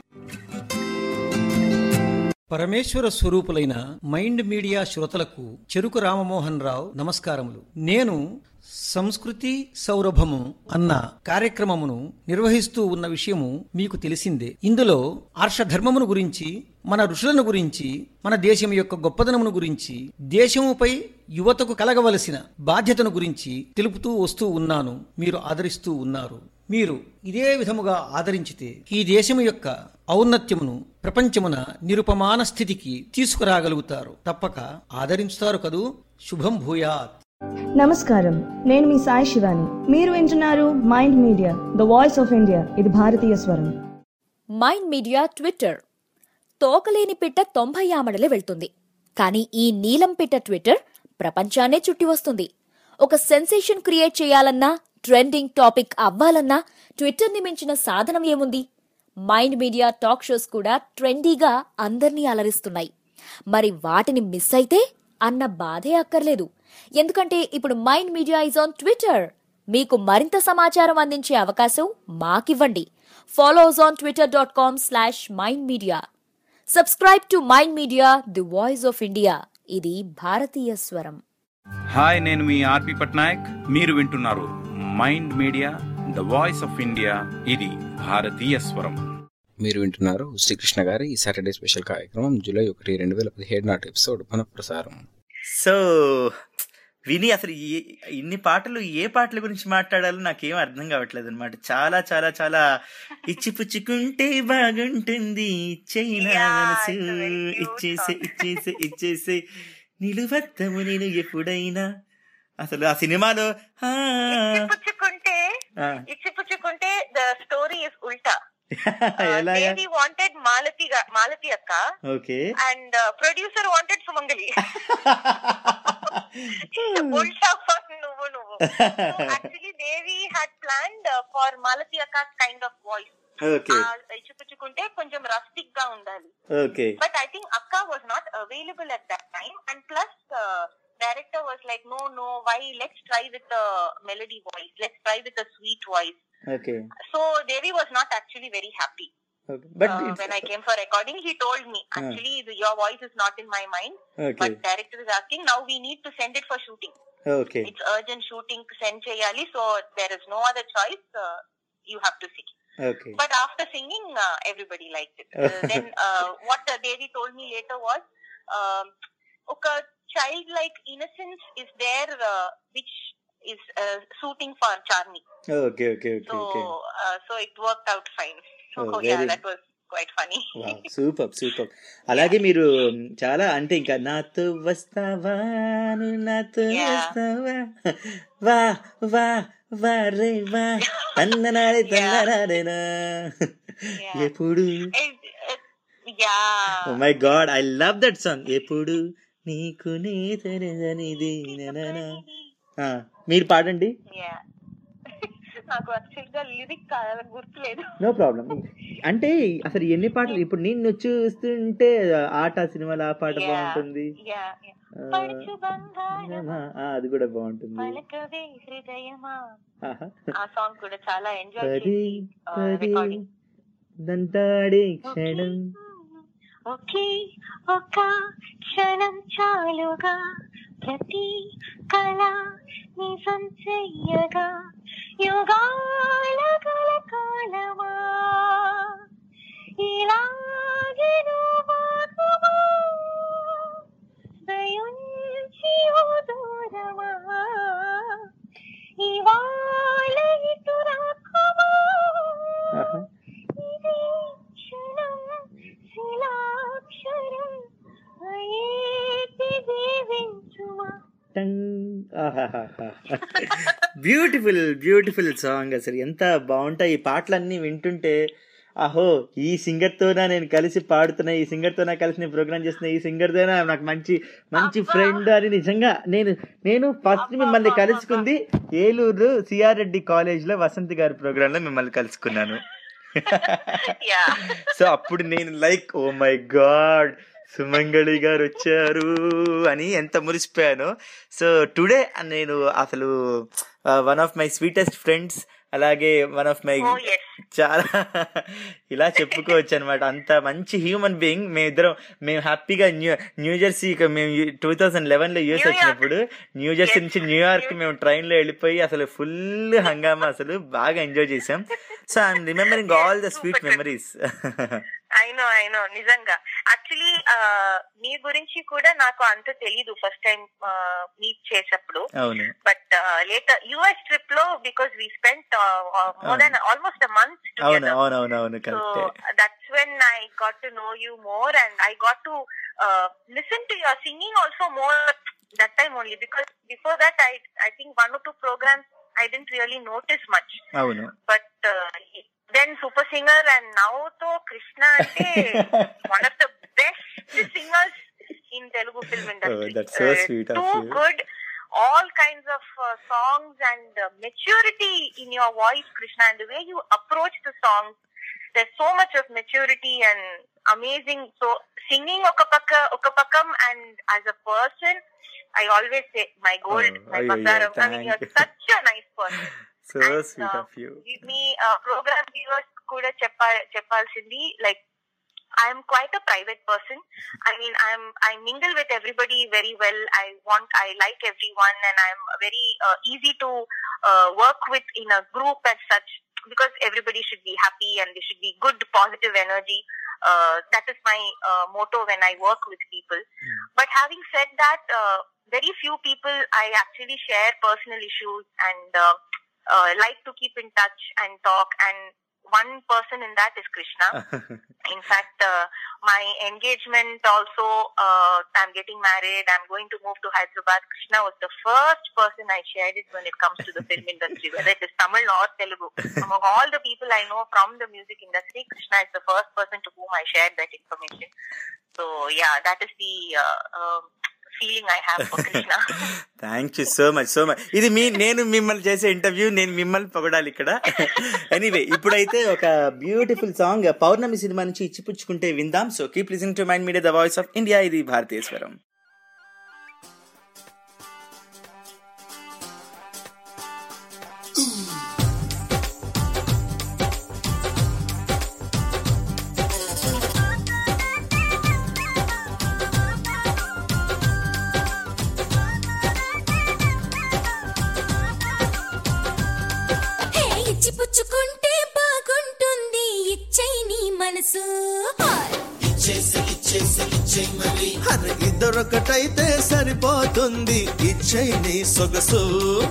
పరమేశ్వర స్వరూపులైన మైండ్ మీడియా శ్రోతలకు చెరుకు రామమోహన్ రావు నమస్కారములు నేను సంస్కృతి సౌరభము అన్న కార్యక్రమమును నిర్వహిస్తూ ఉన్న విషయము మీకు తెలిసిందే ఇందులో ఆర్షధర్మమును గురించి మన ఋషులను గురించి మన దేశం యొక్క గొప్పదనమును గురించి దేశముపై యువతకు కలగవలసిన బాధ్యతను గురించి తెలుపుతూ వస్తూ ఉన్నాను మీరు ఆదరిస్తూ ఉన్నారు మీరు ఇదే విధముగా ఆదరించితే ఈ దేశము యొక్క ఔన్నత్యమును ప్రపంచమున నిరుపమాన స్థితికి తీసుకురాగలుగుతారు తప్పక ఆదరించుతారు కదూ శుభం భూయాత్
నమస్కారం నేను మీ సాయి శివాని మీరు వింటున్నారు Mind Media the voice of India ఇది భారతీయ స్వరం
మైండ్ మీడియా ట్విట్టర్ తోకలేని పిట్ట తొంభై ఆమడలే వెళ్తుంది కానీ ఈ నీలం పిట్ట ట్విట్టర్ ప్రపంచాన్నే చుట్టి వస్తుంది ఒక సెన్సేషన్ క్రియేట్ చేయాలన్నా ట్రెండింగ్ టాపిక్ అవ్వాలన్నా ట్విట్టర్ని మించిన సాధనం ఏముంది మైండ్ మీడియా టాక్ షోస్ కూడా ట్రెండీగా అందర్నీ అలరిస్తున్నాయి మరి వాటిని మిస్ అయితే అన్న బాధే అక్కర్లేదు ఎందుకంటే ఇప్పుడు Mind Media is on Twitter మీకు మరింత సమాచారం అందించే అవకాశం మాకివ్వండి follow us on Twitter dot com slash Mind Media subscribe to Mind Media the voice of India ఇది భారతీయ స్వరం
హాయ్ నేను మీ ఆర్పి పట్నాయక్ మీరు వింటున్నారు Mind Media the voice of India ఇది భారతీయ స్వరం
మీరు వింటున్నారు శ్రీకృష్ణ గారి ఈ సాటర్డే స్పెషల్ కార్యక్రమం జూలై ఒకటి రెండు వేల పదిహేడు నాటి ఎపిసోడ్ పునఃప్రసారం
సో విని అసలు ఏ- ఇన్ని పాటలు ఏ పాటల గురించి మాట్లాడాలో నాకేం అర్థం కావట్లేదు అనమాట చాలా చాలా చాలా ఇచ్చిపుచ్చుకుంటే బాగుంటుంది ఇచ్చేనా మనసు ఇచ్చేసే ఇచ్చేసే ఇచ్చేసే నిలువత్తము నేను ఎప్పుడైనా అసలు ఆ సినిమాలో ఆ,
పుచ్చుకుంటే
ఆ,
ఇచ్చి పుచ్చుకుంటే ద స్టోరీ ఇస్ ఉల్టా
ఎలాగా
దేవి వాంటెడ్ మాలతి గా- మాలతి అక్క
okay
and producer wanted Sumangali ఉల్టా for నువ్వు నువ్వు actually Devi had planned for Malathi అక్క కైండ్ ఆఫ్ వాయిస్
ఓకే
ఇచ్చిపుచ్చుకుంటే కొంచెం రస్టిక్ గా ఉండాలి
ఓకే
బట్ ఐ థింక్ అక్క was not available at that time and plus director was like no no why let's try with melody voice let's try with sweet voice
okay
so Devi was not actually very happy
but
uh, when I came for recording, he told me
Ah.
actually the, your voice is not in my mind,
Okay.
but director is asking now we need to send it for shooting.
Okay
It's urgent shooting, send cheyali, so there is no other choice. Uh, you have to sing.
Okay
But after singing, uh, everybody liked it. Uh, then uh, what uh, Devi told me later was, um, okay, childlike innocence is there, uh, which is uh, suiting for Charmi.
Okay okay okay
So,
okay
uh, so it worked out fine. So
Oh,
yeah,
very-
that was quite funny.
Super super అలాగే మీరు చాలా అంటే ఇంకా నాతో వస్తావా నువ్వు నాతో
Yeah.
వస్తావా వా వా వా రే వా తన్ననాడే తన్ననాడేనా ఎప్పుడు
yeah.
Oh my God I love that song ఎప్పుడు నీకు నీ తెలియనిది నననా. ఆ, మీరు పాడండి
Yeah. నాకు యాక్చువల్ గా లిరిక్ గుర్తులేదు
నో ప్రాబ్లం అంటే అసలు ఎన్ని పాటలు ఇప్పుడు నిన్ను చూస్తుంటే ఆట సినిమాలో ఆ పాట
Yeah.
బాగుంటుంది
Yeah, yeah.
ఆ,
పడుచు బంగారమా,
ఆ, అది కూడా బాగుంటుంది
పలకవే హృదయమా
ఆహా.
ఆ సాంగ్ కూడా చాలా ఎంజాయ్
పది
చేసి
పది
రికార్డింగ్
దంతాడే క్షణం
ఒకే ఒక క్షణం చాలుగా ప్రతి కళ నిజం చెయ్యగా యుగాల కలకాలమా ఇలాగే నువ్వాగుమా దయుంచి ఓ దూరమా ఇవాళ ఇటు రాకుమా
ఆహా.
ఇదే క్షణం శిలాక్షరం అయేటి దీవించుమా
బ్యూటిఫుల్ బ్యూటిఫుల్ సాంగ్ అసలు ఎంత బాగుంటాయి ఈ పాటలన్నీ వింటుంటే అహో ఈ సింగర్ తోనా నేను కలిసి పాడుతున్నా ఈ సింగర్ తోనా కలిసి నేను ప్రోగ్రామ్ చేస్తున్నా ఈ సింగర్ తోనా నాకు మంచి మంచి ఫ్రెండ్ అని నిజంగా నేను నేను ఫస్ట్ మిమ్మల్ని కలుసుకుంది ఏలూరు సిఆర్ రెడ్డి కాలేజ్ లో వసంతి గారి ప్రోగ్రామ్ లో మిమ్మల్ని కలుసుకున్నాను సో అప్పుడు నేను like oh my God Sumangali garu వచ్చారు అని ఎంత మురిసిపోయాను సో టుడే నేను అసలు one of my sweetest friends అలాగే వన్ ఆఫ్ మై చాలా ఇలా చెప్పుకోవచ్చు అనమాట అంత మంచి హ్యూమన్ బీయింగ్ మేమిద్దరం మేము హ్యాపీగా న్యూ న్యూ జెర్సీ ఇక మేము టూ థౌజండ్ లెవెన్ లో యూఎస్ వచ్చినప్పుడు న్యూ జెర్సీ నుంచి న్యూయార్క్ మేము ట్రైన్ లో వెళ్ళిపోయి అసలు ఫుల్ హంగామా అసలు బాగా ఎంజాయ్ చేసాం so I'm remembering all the sweet memories
అయినో అయినో నిజంగా యాక్చువల్లీ యాక్చువల్లీ మీ గురించి కూడా నాకు అంత తెలీదు ఫస్ట్ టైం మీట్ చేసేప్పుడు
అవును
బట్ లేటర్ యుఎస్ ట్రిప్ లో because we spent more than almost a month
అవును అవును అవును అవును
So
కరెక్టే
that's when I got to know you more and I got to uh, listen to your singing also more that time only because before that I I think one or two programs I didn't really notice much.
అవును
But uh, then Super Singer and now to Krishna ante one of the best singers in Telugu film industry.
Oh, that's so
Uh,
sweet of
too
you.
good. All kinds of uh, songs and uh, maturity in your voice, Krishna, and the way you approach the songs. There's so much of maturity and amazing. So singing okapaka okapakam and as a person, I always say my gold,
Oh,
my
yeah,
basaram.
yeah,
I mean,
thank
you're
you.
such a nice person.
So sweet of you
Give me uh, program viewers కూడా చెప్పా చెప్పాల్సింది like I'm quite a private person. I mean, I'm I mingle with everybody very well. I want I like everyone, and I'm very uh, easy to uh, work with in a group as such because everybody should be happy and there should be good positive energy. Uh, that is my uh, motto when I work with people. But having said that, uh, very few people I actually share personal issues and uh, uh, like to keep in touch and talk. And one person in that is Krishna. In fact, uh, my engagement also, uh, I'm getting married, I'm going to move to Hyderabad. Krishna was the first person I shared it when it comes to the film industry, whether it is Tamil or Telugu. Among all the people I know from the music industry, Krishna is the first person to whom I shared that information. So, yeah, that is the uh, um feeling I have for Krishna.
Thank you so much so much ఇది మీ నేను మిమ్మల్ని చేసే interview నేను మిమ్మల్ని పొగడాలి ఇక్కడ anyway ఇప్పుడైతే ఒక బ్యూటిఫుల్ సాంగ్ పౌర్ణమి సినిమా నుంచి ఇచ్చిపుచ్చుకుంటే విందాం so keep listening to Mind Media the voice of India ఇది భారతీయస్వరం
హే ఇచ్చి పుచ్చుకుంటే బాగుంటుంది ఇచ్చై నీ మనసు
అరే ఇద్దరొకటైతే సరిపోతుంది ఇచ్చై నీ సొగసు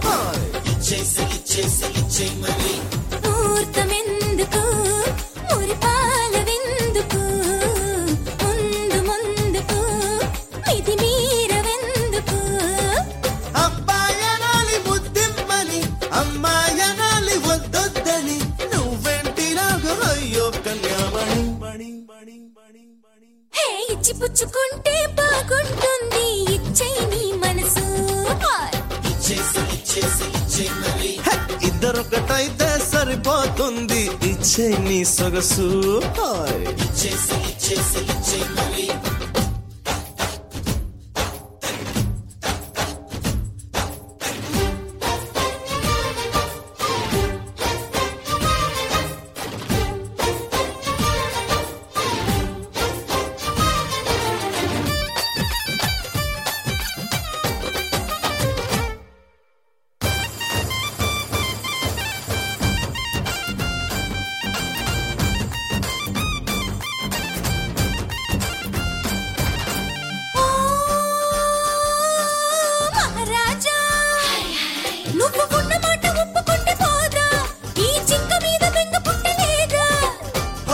ముహూర్తమెందుకు మురిపాలవెందుకు ముందు ముందుకు ఇది మీరవెందుకు
అబ్బాయనాలి ముద్దిమ్మని అమ్మాయనాలి వద్దొద్దని నువ్వెంటిలాగా అయ్యో కన్యామణి
హే ఇచ్చి పుచ్చుకుంటే బాగుంటుంది ఇచ్చై నీ మనసు
హ, ఇద్దరొకటైతే సరిపోతుంది ఇచ్చే నీ సొగసు హాయ్.
ఓ మహారాజా నువ్వు ఉన్న మాట ఒప్పుకుంటే పోదా ఈ చింక మీద బెంగ పుట్టలేదా
ఓ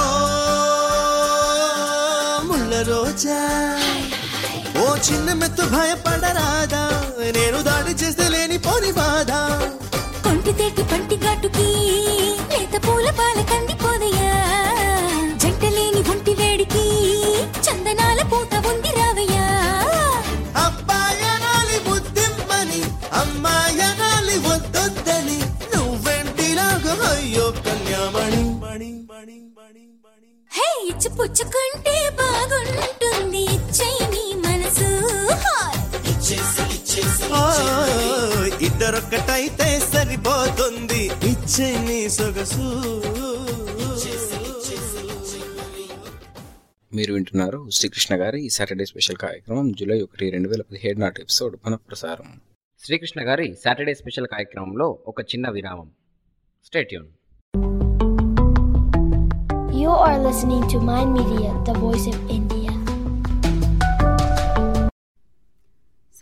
ముళ్ళ రోజా ఓ చిన్న మెత్తు భయపడరాదా నేను దాడి చేస్తే లేని పోని బాధ
కొంటి తేటి పంటి ఘాటుకి లేత పూల పాల కందిపోదయ్యా జంట లేని ఒంటి వేడికి చందనాల పూత ఉంది రావయ్యా
అబ్బాయనాలి ముద్దిమ్మని అమ్మాయనాలి వద్దొద్దని నువ్వెంటిలాగా అయ్యో కన్యామణి
హే ఇచ్చి పుచ్చుకుంటే బాగుంటుంది ఇచ్చై నీ మనసు
ఓ, ఇద్దరొక్కటైతే సరిపోతుంది ఇచ్చే నీ సొగసు
మీరు వింటున్నారు శ్రీకృష్ణ గారి ఈ సాటర్డే స్పెషల్ కార్యక్రమం జూలై ఒకటి రెండు వేల పదిహేడు నాటి ఎపిసోడ్ పునఃప్రసారం
శ్రీకృష్ణ గారి సాటర్డే స్పెషల్ కార్యక్రమంలో ఒక చిన్న విరామం stay tuned
You are listening to Mind Media, the voice of India.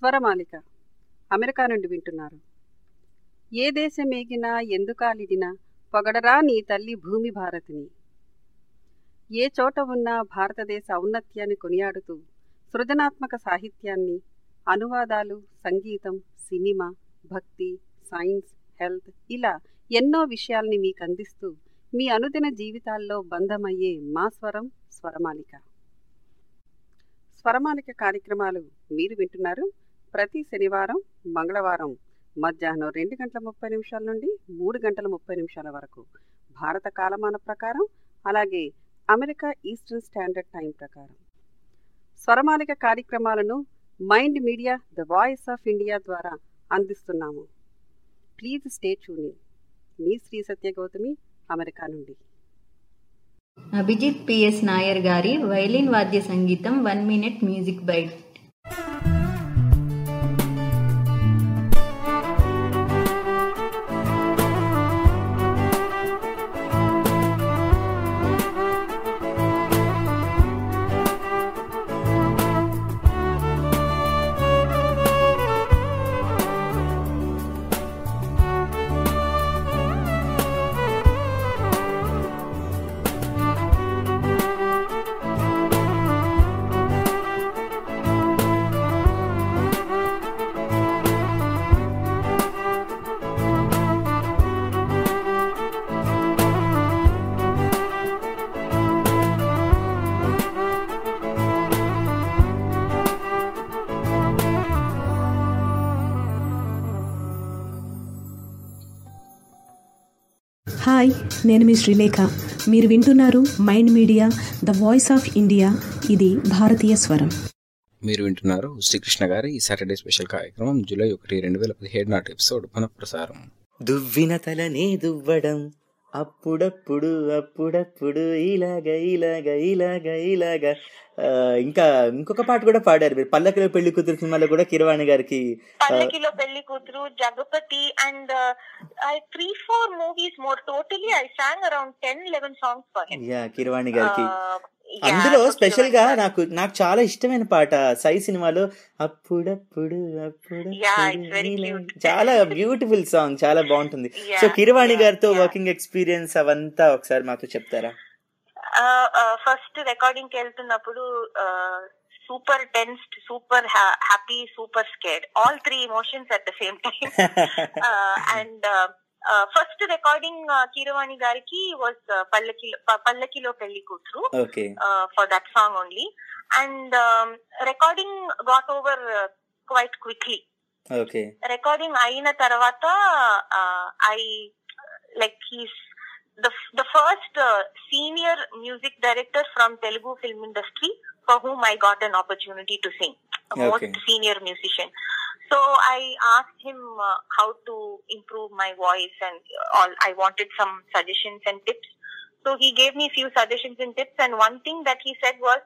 Swaramalika America నుండి వింటున్నారు ఏ దేశమేగినా ఎందుకాలిడినా పొగడరా నీ తల్లి భూమి భారతిని ఏ చోట ఉన్నా భారతదేశ ఔన్నత్యాన్ని కొనియాడుతూ సృజనాత్మక సాహిత్యాన్ని అనువాదాలు సంగీతం సినిమా భక్తి సైన్స్ హెల్త్ ఇలా ఎన్నో విషయాల్ని మీకు అందిస్తూ మీ అనుదిన జీవితాల్లో బంధమయ్యే మా స్వరం స్వరమాలిక స్వరమాలిక కార్యక్రమాలు మీరు వింటున్నారు ప్రతి శనివారం మంగళవారం మధ్యాహ్నం రెండు గంటల ముప్పై నిమిషాల నుండి మూడు గంటల ముప్పై నిమిషాల వరకు భారత కాలమాన ప్రకారం అలాగే అమెరికా ఈస్టర్న్ స్టాండర్డ్ టైం ప్రకారం స్వరమాలిక కార్యక్రమాలను Mind Media the voice of India ద్వారా అందిస్తున్నాము ప్లీజ్ స్టే ట్యూనింగ్ మీ శ్రీ సత్య గౌతమి అమెరికా నుండి
అభిజిత్ పిఎస్ నాయర్ గారి వైలిన్ వాద్య సంగీతం one minute music bite
hi నేను మీ శ్రీలేఖ మీరు వింటున్నారు Mind Media the voice of India ఇది భారతీయ స్వరం
మీరు వింటున్నారు శ్రీకృష్ణ గారి ఈ సాటర్డే స్పెషల్ కార్యక్రమం జూలై ఒకటి రెండు వేల పదిహేడు నాటి ఎపిసోడ్ పునఃప్రసారం
దువ్విన తలనే దువ్వడం అప్పుడప్పుడు అప్పుడప్పుడు ఇలాగ ఇలాగ ఇలాగ ఇలాగ ఆ, ఇంకా ఇంకొక పాట కూడా పాడారు మీరు పల్లకిలో పెళ్లి కూతురు సినిమాలో కూడా కిరవాణి గారికి ఆ,
పల్లకిలో పెళ్లి కూతురు Jagapati and I three four movies more totally I sang around ten eleven songs for him
yeah Keeravani గారికి అందులో స్పెషల్ గా నాకు నాకు చాలా ఇష్టమైన పాట సై సినిమాలో అప్పుడప్పుడు అప్పుడు
Yeah, it's very cute.
చాలా బ్యూటిఫుల్ సాంగ్ చాలా బాగుంటుంది
Yeah,
సో కిరవాణి
yeah,
గారితో
yeah.
వర్కింగ్ ఎక్స్పీరియన్స్ అవంతా ఒకసారి మాతో చెప్తారా
ఫస్ట్ రికార్డింగ్ కి వెళ్తున్నప్పుడు super tensed super happy super scared all three emotions at the same time and first recording Keeravani గారికి వాజ్ పల్లకిలో ప- పల్లకిలో పెళ్లి కూతురు
okay
for that song only and recording got over quite quickly
okay
recording అయిన తర్వాత I like he's the the first uh, senior music director from Telugu film industry for whom I got an opportunity to sing. A
Okay.
Most senior musician. So I asked him uh, how to improve my voice and all. I wanted some suggestions and tips. So he gave me few suggestions and tips. And one thing that he said was,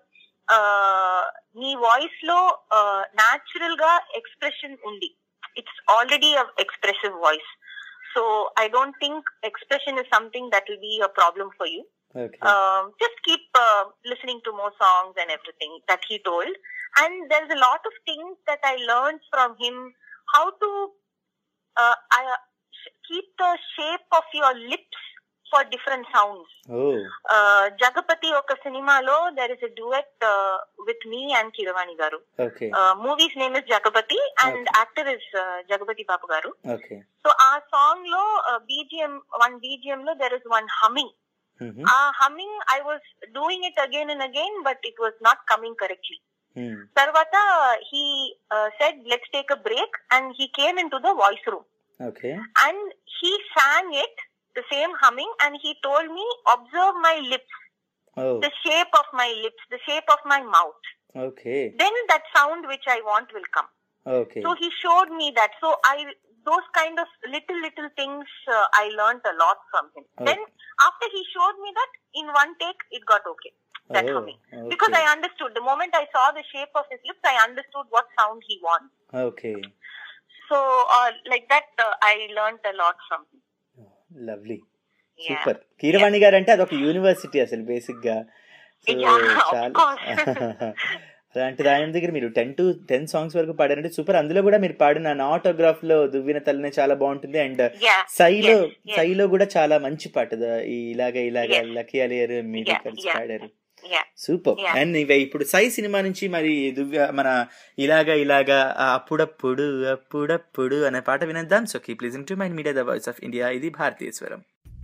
uh, నీ voice లో natural గా expression ఉంది it's already expressive voice so I don't think expression is something that will be a problem for you
okay
um, just keep uh, listening to more songs and everything that he told. And there's a lot of things that I learned from him how to uh, I, uh, sh- keep the shape of your lips for different sounds.
Oh
Uh, Jagapati ఒక సినిమాలో there is a duet uh, with me and Kiravani garu.
Okay
Uh, movie's name is Jagapati and actor is uh, Jagapati Babu garu.
Okay
So ఆ song లో BGM one BGM లో there is one humming ఆ humming I was doing it again and again but it was not coming correctly తర్వాత he said let's take a break and he came in to the voice room
okay
and he sang it the same humming and he told me observe my lips
oh
the shape of my lips the shape of my mouth
okay
then that sound which i want will come
okay
so he showed me that so i those kind of little little things uh, i learned a lot from him then after he showed me that in one take it got okay that
Oh,
humming because i understood the moment i saw the shape of his lips i understood what sound he wants
okay
so uh, like that uh, i learned a lot from him
lovely
Yeah.
Super Keeravani garu అంటే అదొక university అసలు basic గా So,
Yeah, of
చాలా
course.
అలాంటిది ఆయన దగ్గర మీరు ten to ten songs వరకు పాడారంటే సూపర్ అందులో కూడా మీరు పాడిన నా ఆటోగ్రాఫ్ లో దువ్విన తల్లినే చాలా బాగుంటుంది అండ్
Yeah,
సైలో
yes, yes.
సైలో కూడా చాలా మంచి పాట ద- ఈ ఇలాగ ఇలాగ
Yes.
లక్కీ అలియర్ మీరు
Yeah,
కలిసి
yeah.
పాడారు
Yeah.
Super
Yeah.
అండ్ ఇవి ఇప్పుడు సై సినిమా నుంచి మరి దువ్య మన ఇలాగా ఇలాగా ఆ అప్పుడప్పుడు అప్పుడప్పుడు అనే పాట వినేద్దాం so keep listen to Mind Media the voice of India ఇది భారతీయ స్వరం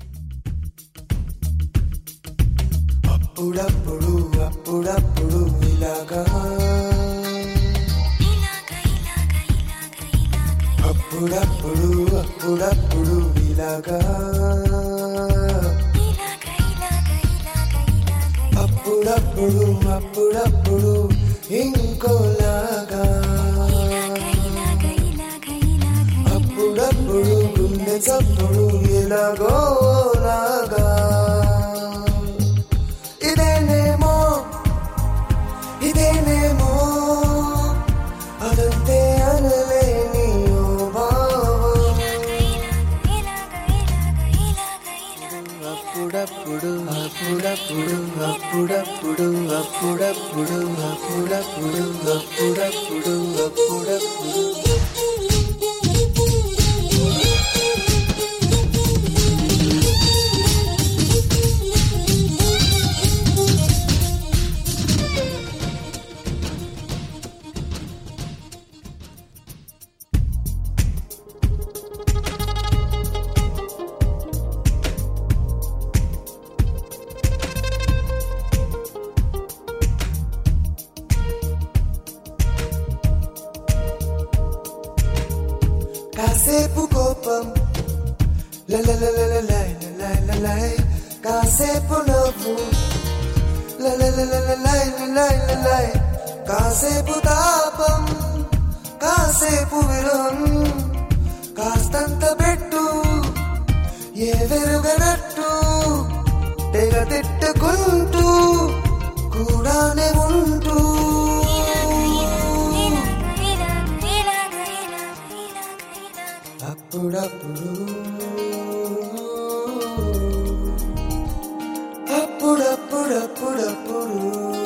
అప్పుడప్పుడు అప్పుడప్పుడు ఇలాగా అప్పుడప్పుడు అప్పుడప్పుడు ఇలాగా అప్పుడప్పుడు అప్పుడప్పుడు ఇంకోలాగా అప్పుడప్పుడు గుండె చప్పుడు ఎలాగోలాగా ఇదేనేమో ఇదేనేమో అదంతే అనలేని ఓ భావం అప్పుడప్పుడు అప్పుడప్పుడు అప్పుడప్పుడు అప్పుడప్పుడు అప్పుడప్పుడు అప్పుడప్పుడు అప్పుడప్పుడు కాసేపు కోపం లలలలలలై, కాసేపు నవ్వు లలలలలలై, కాసేపు తాపం కాసేపు విరహం కాస్తంత పెట్టు ఏ వెరుగనట్టు తెగ తిట్టుకుంటూ కూడానే ఉంటూ అప్పుడప్పుడు అప్పుడప్పుడప్పుడప్పుడు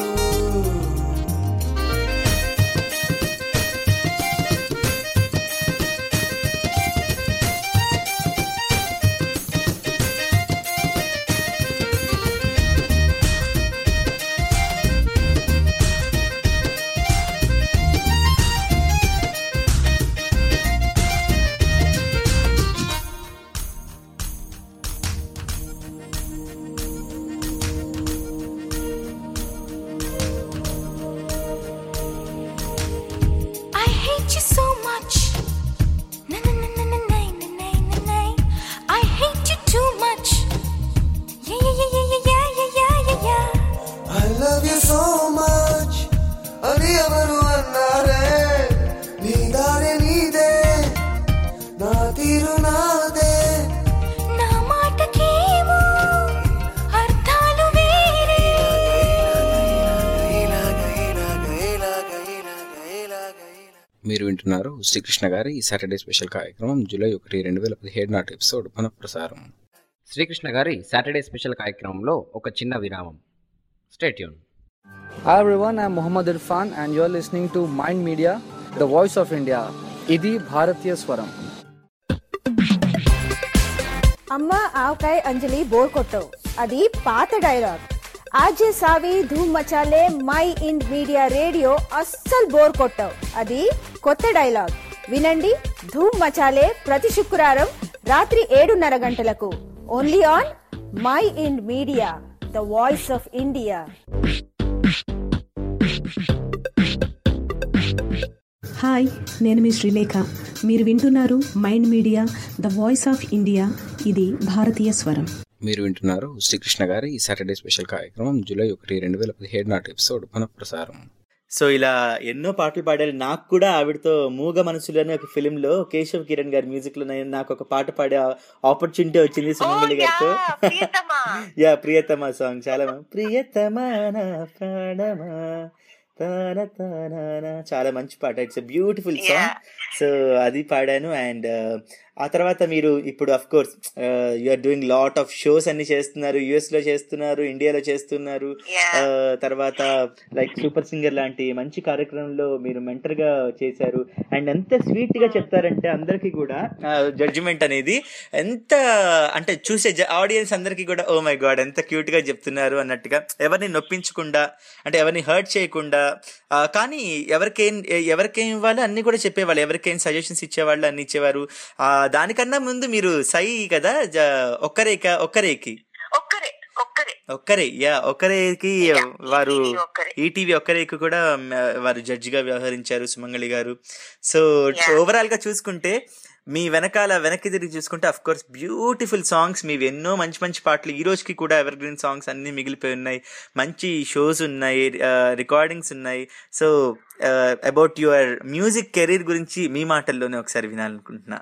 I hate you so much. Na na na na na na na na na na. I hate you too much. Yeah yeah yeah yeah yeah yeah yeah yeah yeah.
I love you so much అని ఎవరు అన్నారే నీ దారి నీదే నా తీరు నాదే
నా మాటకేమో అర్థాలు వేరే.
మీరు వింటున్నారు శ్రీకృష్ణ గారి ఈ సాటర్డే స్పెషల్ కార్యక్రమం జూలై ఒకటి రెండు వేల పదిహేడు నాటి ఎపిసోడ్ పునఃప్రసారం
శ్రీకృష్ణ గారి సాటర్డే స్పెషల్ కార్యక్రమంలో ఒక చిన్న విరామం stay tuned
Hi everyone, I'm Muhammad Irfan and you're listening to Mind Media, the voice of India. ఇది భారతీయ స్వరం
అమ్మ ఆవకాయ అంజలి బోర్ కొట్టవు అది పాత డైలాగ్ ఆజే సావి ధూమ్ మచాలే మై ఇన్ మీడియా రేడియో అస్సలు బోర్ కొట్టవు అది కొత్త డైలాగ్ వినండి ధూమ్ మచాలే ప్రతి శుక్రవారం రాత్రి ఏడున్నర గంటలకు only on Mind Media the voice of India
hi నేను మీ శ్రీలేఖ మీరు వింటున్నారు Mind Media the voice of India ఇది భారతీయ స్వరం
మీరు వింటున్నారు శ్రీకృష్ణ గారి ఈ సాటర్డే స్పెషల్ కార్యక్రమం జూలై ఒకటి రెండు వేల పదిహేడు నాటి ఎపిసోడ్ పునఃప్రసారం
సో ఇలా ఎన్నో పాటలు పాడారు నాకు కూడా ఆవిడతో మూగ మనసులు అనే ఒక ఫిలిం లో కేశవ్ కిరణ్ గారి మ్యూజిక్ లో నేను- నాకు ఒక పాట పాడే ఆపర్చునిటీ వచ్చింది సుమంగళి గారితో యా ప్రియతమా సాంగ్ చాలా బా- ప్రియతమా నా ప్రాణమా తాన తానా చాలా మంచి పాట ఇట్స్ బ్యూటిఫుల్ సాంగ్ సో అది పాడాను అండ్ ఆ తర్వాత మీరు ఇప్పుడు of course you are doing lot of shows అన్ని చేస్తున్నారు యుఎస్ లో చేస్తున్నారు ఇండియాలో చేస్తున్నారు ఆ, తర్వాత లైక్ సూపర్ సింగర్ లాంటి మంచి కార్యక్రమంలో మీరు మెంటర్ గా చేశారు అండ్ ఎంత స్వీట్ గా చెప్తారంటే అందరికీ కూడా జడ్జిమెంట్ అనేది ఎంత అంటే చూసే ఆడియన్స్ అందరికీ కూడా ఓ మై గాడ్ ఎంత క్యూట్ గా చెప్తున్నారు అన్నట్టుగా ఎవరిని నొప్పించకుండా అంటే ఎవరిని హర్ట్ చేయకుండా ఆ, కానీ ఎవరికేం ఎవరికేం ఇవ్వాలో అన్ని కూడా చెప్పేవాళ్ళు ఎవరికేం సజెషన్స్ ఇచ్చేవాళ్ళు అన్ని ఇచ్చేవారు ఆ, దానికన్నా ముందు మీరు సై కదా జ- ఒక్కరేక ఒక్కరేకి ఒక్కరే యా ఒక్కరేకి వారు ఈటీవీ ఒక్కరేకి కూడా మ్, వారు జడ్జి గా వ్యవహరించారు సుమంగళి గారు సో ఓవరాల్ గా చూసుకుంటే మీ వెనకాల వెనక్కి తిరిగి చూసుకుంటే అఫ్ కోర్స్ బ్యూటిఫుల్ సాంగ్స్ మీవి ఎన్నో మంచి మంచి పాటలు ఈ రోజుకి కూడా ఎవర్ గ్రీన్ సాంగ్స్ అన్ని మిగిలిపోయి ఉన్నాయి మంచి షోస్ ఉన్నాయి రికార్డింగ్స్ ఉన్నాయి so about your music career గురించి మీ మాటల్లోనే ఒకసారి వినాలనుకుంటున్నా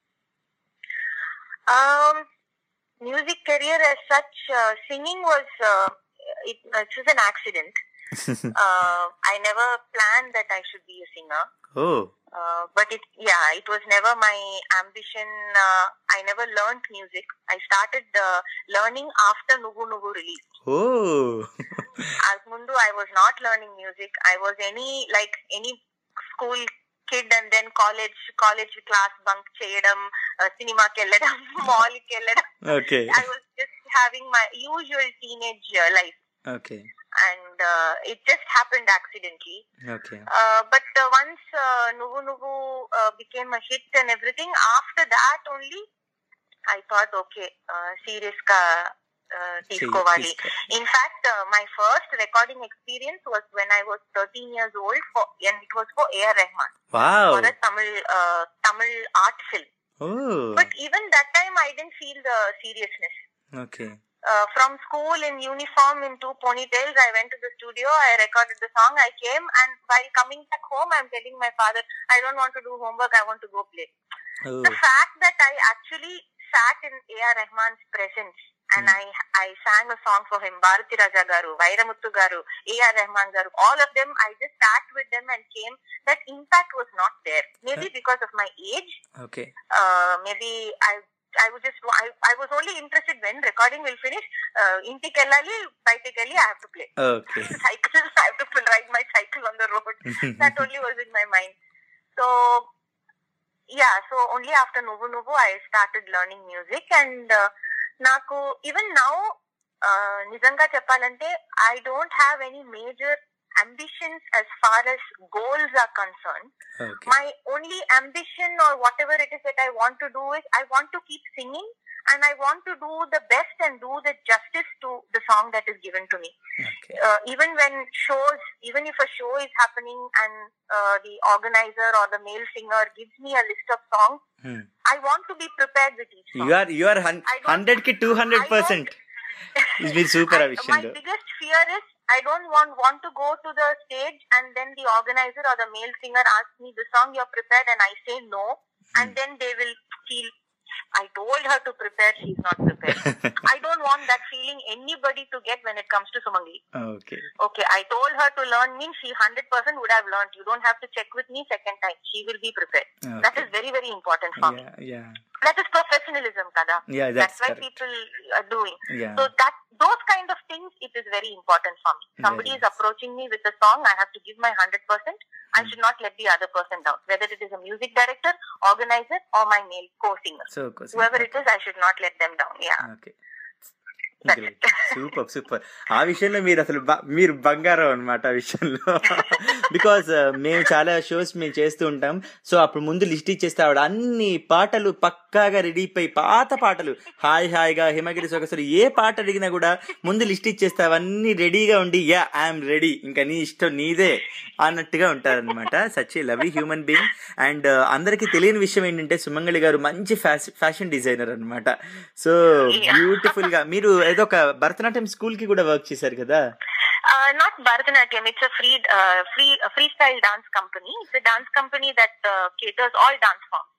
Um, music career as such, uh, singing was uh, it, it was an accident. uh, I never planned that I should be a singer.
oh
Uh, but it, yeah, it was never my ambition. Uh, I never learned music. I started uh, learning after Nugu Nugu release.
oh
As Mundu, I was not learning music. I was any like any school kid and then college college class bunk చేయడం సినిమా కి వెళ్ళడం mall కి వెళ్ళడం
okay
I was just having my usual teenage uh, life
okay
and uh, it just happened accidentally.
okay
Uh, but uh, once uh, Nuvu Nuvu uh, became a hit and everything, after that only I thought, okay, uh, serious ka uh, తీసుకోవాలి. In fact, uh, my first recording experience was when I was 13 years old, for, and it was for A.R. Rahman
wow
for a Tamil uh, Tamil art film.
oh
But even that time, I didn't feel the seriousness.
okay
uh, from school in uniform in two ponytails. I went to the studio. I recorded the song. I came, and while coming back home, I'm telling my father, I don't want to do homework. I want to go play.
oh
The fact that I actually sat in A.R. Rahman's presence and I I sang a song for him, Bharati Raja Garu, Vairamuttu Garu, A.R. Rahman Garu, all of them, I just sat with them and came. That impact was not there. Maybe because of my age,
okay
uh, maybe I I was just I, I was only interested when recording will finish. Uh, ఇంటికి వెళ్ళాలి బయటికి వెళ్ళి I have to play.
okay
Cycle, I have to pull- ride my cycle on the road. that only was in my mind. So yeah, so only after Nuvu Nuvu I started learning music and uh, నాకు even now uh, నిజంగా చెప్పాలంటే I don't have any major ambitions as far as goals are concerned.
okay
My only ambition or whatever it is that I want to do is I want to keep singing and I want to do the best and do the justice to the song that is given to me. Uh, even when shows, even if a show is happening and uh, the organizer or the male singer gives me a list of songs,
Hmm.
I want to be prepared with each song.
you are you are hundred కి two hundred percent మీరు super ఆ
My
విషయంలో
biggest fear is I don't want want to go to the stage and then the organizer or the male singer asks me the song you're prepared and I say no and then they will feel I told her to prepare, she's not prepared. I don't want that feeling anybody to get when it comes to Sumangi.
Okay
Okay, I told her to learn means she 100% would have learned. You don't have to check with me second time. She will be prepared. That is very, very important for me.
yeah yeah
That is professionalism, Kada.
Yeah, that's
why
correct.
people are doing.
Yeah.
So that those kind of things, it is very important for me. Somebody is approaching me with a song, I have to give my 100%. I should not let the other person down. Whether it is a music director, organizer, or my male co-singer.
So, co-singer.
Whoever it is, I should not let them down. Yeah.
Okay great super super ఆ విషయంలో మీరు అసలు బ- మీరు బంగారం అనమాట ఆ విషయంలో బికాస్ మేము చాలా షోస్ మేము చేస్తూ ఉంటాం సో అప్పుడు ముందు లిస్ట్ ఇచ్చేస్తే ఆవిడ అన్ని పాటలు పక్కాగా రెడీ అయిపోయి పాత పాటలు హాయ్ హాయిగా హిమగిరి సొగసులు ఏ పాట అడిగినా కూడా ముందు లిస్ట్ ఇచ్చేస్తే అవన్నీ రెడీగా ఉండి యా ఐఎమ్ రెడీ ఇంకా నీ ఇష్టం నీదే అన్నట్టుగా ఉంటారనమాట such a lovely human being and అందరికీ తెలియని విషయం ఏంటంటే సుమంగళి గారు మంచి ఫ్యాషన్ డిజైనర్ అన్నమాట సో బ్యూటిఫుల్ గా మీరు ఏదో ఒక భరతనాట్యం స్కూల్ కి కూడా వర్క్ చేశారు కదా
Uh, not Bharatanatyam. It's a free, uh, free, a freestyle dance company. It's a dance company that uh, caters all dance forms,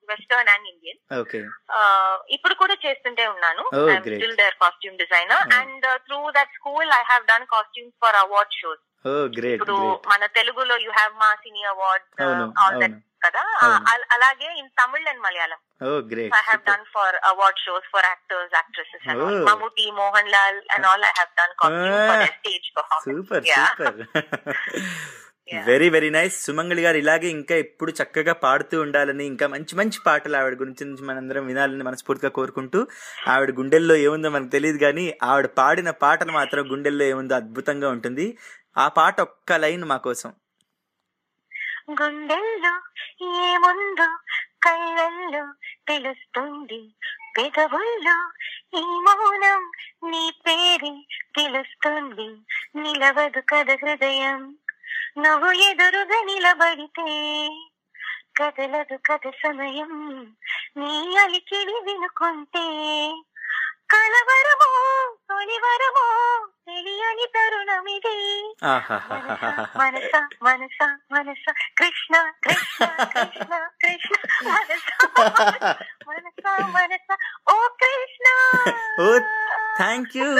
western and Indian
okay
ఇప్పుడు కూడా చేస్తుంటే ఉన్నాను
Oh,
I'm
great.
Still there costume designer
Oh.
And through that school I have done costumes for award shows
oh great
ఇప్పుడు
great
మన తెలుగులో you have Maa cine award
అవును
all that
అవును
కదా
అవును.
అల- అలాగే in Tamil and Malayalam
oh great
I have done for award shows for actors, actresses, and all.
Oh.
Mammootty, Mohanlal, and all. I have done costume for their stage performance.
Super
Yeah.
Super very very nice Sumangali గారు ఇలాగే ఇంకా ఎప్పుడు చక్కగా పాడుతూ ఉండాలని ఇంకా మంచి మంచి పాటలు ఆవిడ గురించి నుంచి మనందరం వినాలని మనస్ఫూర్తిగా కోరుకుంటూ ఆవిడ గుండెల్లో ఏముందో మనకు తెలియదు కానీ ఆవిడ పాడిన పాటలు మాత్రం గుండెల్లో ఏముందో అద్భుతంగా ఉంటుంది ఆ పాట ఒక్క లైన్ మా కోసం
గుండెల్లో ఏముందో కళ్ళల్లో తెలుస్తుంది పెదవుల్లో ఈ మౌనం నీ పేరే పిలుస్తుంది నిలవదు కథ హృదయం నువ్వు ఎదురుగా నిలబడితే కదలదు కథ సమయం నీ అలికిడి వినుకుంటే కలవరమో తొలివరమో తెలియని తరుణమిది
ఆహాహాహాహా.
మనస మనస మనస కృష్ణ కృష్ణ కృష్ణ కృష్ణ మనస మనస మనస ఓ కృష్ణ
ఓ థ్యాంక్ యూ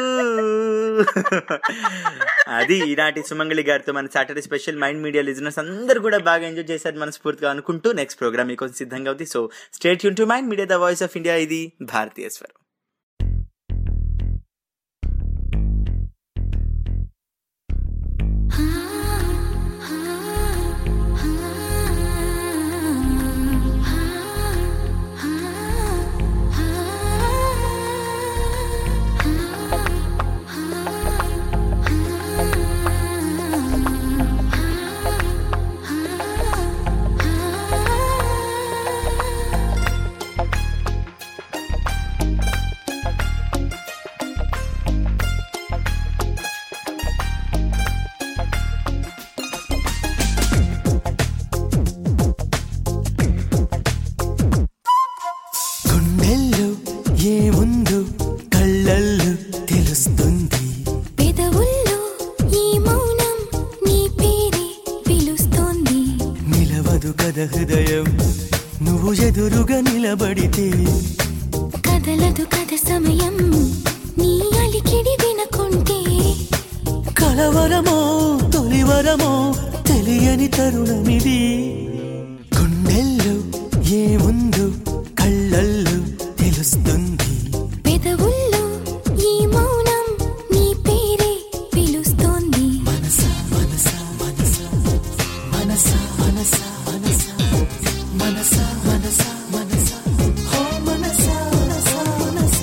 అది ఈనాటి సుమంగళి గారితో మన Saturday special Mind Media listeners అందరూ కూడా బాగా ఎంజాయ్ చేశారు మనస్ఫూర్తిగా అనుకుంటూ నెక్స్ట్ ప్రోగ్రామ్ మీకోసం సిద్ధంగా ఉంది సో స్టేట్ యూన్ to Mind Media the voice of India ఇది భారతీయ స్వరం
గుండెల్లో ఏముందో కళ్ళల్లో తెలుస్తుంది
పెదవుల్లో ఈ మౌనం నీ పేరే పిలుస్తోంది
నిలవదు కథ హృదయం నువ్వు ఎదురుగా నిలబడితే
కదలదు కథ సమయం నీ అలికిడి వినకుంటే
కలవరమో తొలివరమో తెలియని తరుణమిది గుండెల్లో ఏముందో కళ్ళల్లో తెలుస్తుంది
పెదవుల్లో ఈ మౌనం నీ పేరే పిలుస్తోంది
మనస మనస మనస మనస మనస మనస మనస మనస మనస ఓ మనస మనస మనస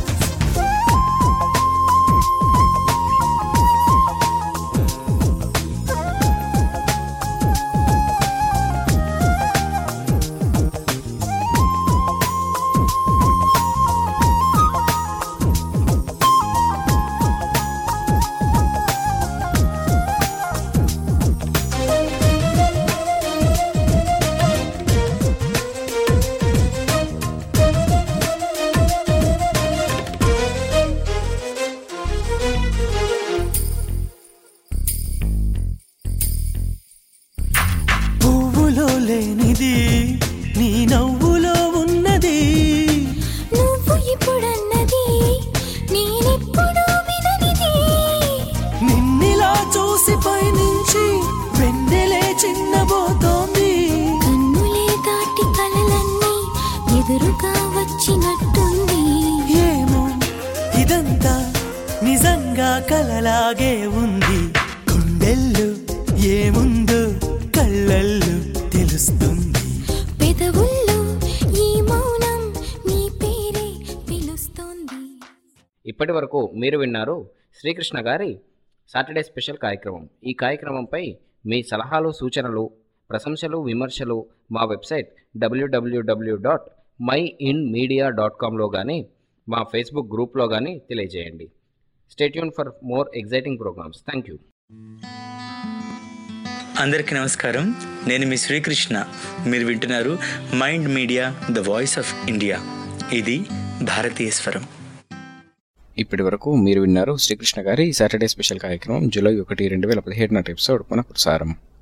పువ్వులో లేనిది నీ నవ్వులో ఉన్నది
నువ్వు ఇప్పుడన్నది నేనెప్పుడు విననిది
నిన్నిలా చూసి పైనుంచి వెన్నెలే చిన్నబోతోంది
కన్నులే దాటి కలలన్నీ ఎదురుగా వచ్చినట్టుంది
ఏమో ఇదంతా నిజంగా కలలాగే ఉంది గుండెల్లో ఏముందో కళ్ళల్లో తెలుస్తుంది
పెదవుల్లో ఈ మౌనం నీ పేరే పిలుస్తోంది
ఇప్పటి వరకు మీరు విన్నారు శ్రీకృష్ణ గారి సాటర్డే స్పెషల్ కార్యక్రమం ఈ కార్యక్రమంపై మీ సలహాలు సూచనలు ప్రశంసలు విమర్శలు మా website WWW dot Mind Media dot కామ్లో కానీ మా ఫేస్బుక్ గ్రూప్లో కానీ తెలియజేయండి stay tuned for more exciting programmes thank you
అందరికీ నమస్కారం నేను మీ శ్రీకృష్ణ మీరు వింటున్నారు Mind Media the voice of India ఇది భారతీయ స్వరం
ఇప్పటి వరకు మీరు విన్నారు శ్రీకృష్ణ గారి సాటర్డే స్పెషల్ కార్యక్రమం జూలై ఒకటి రెండు వేల పదిహేడు నాటి ఎపిసోడ్ పునఃప్రసారం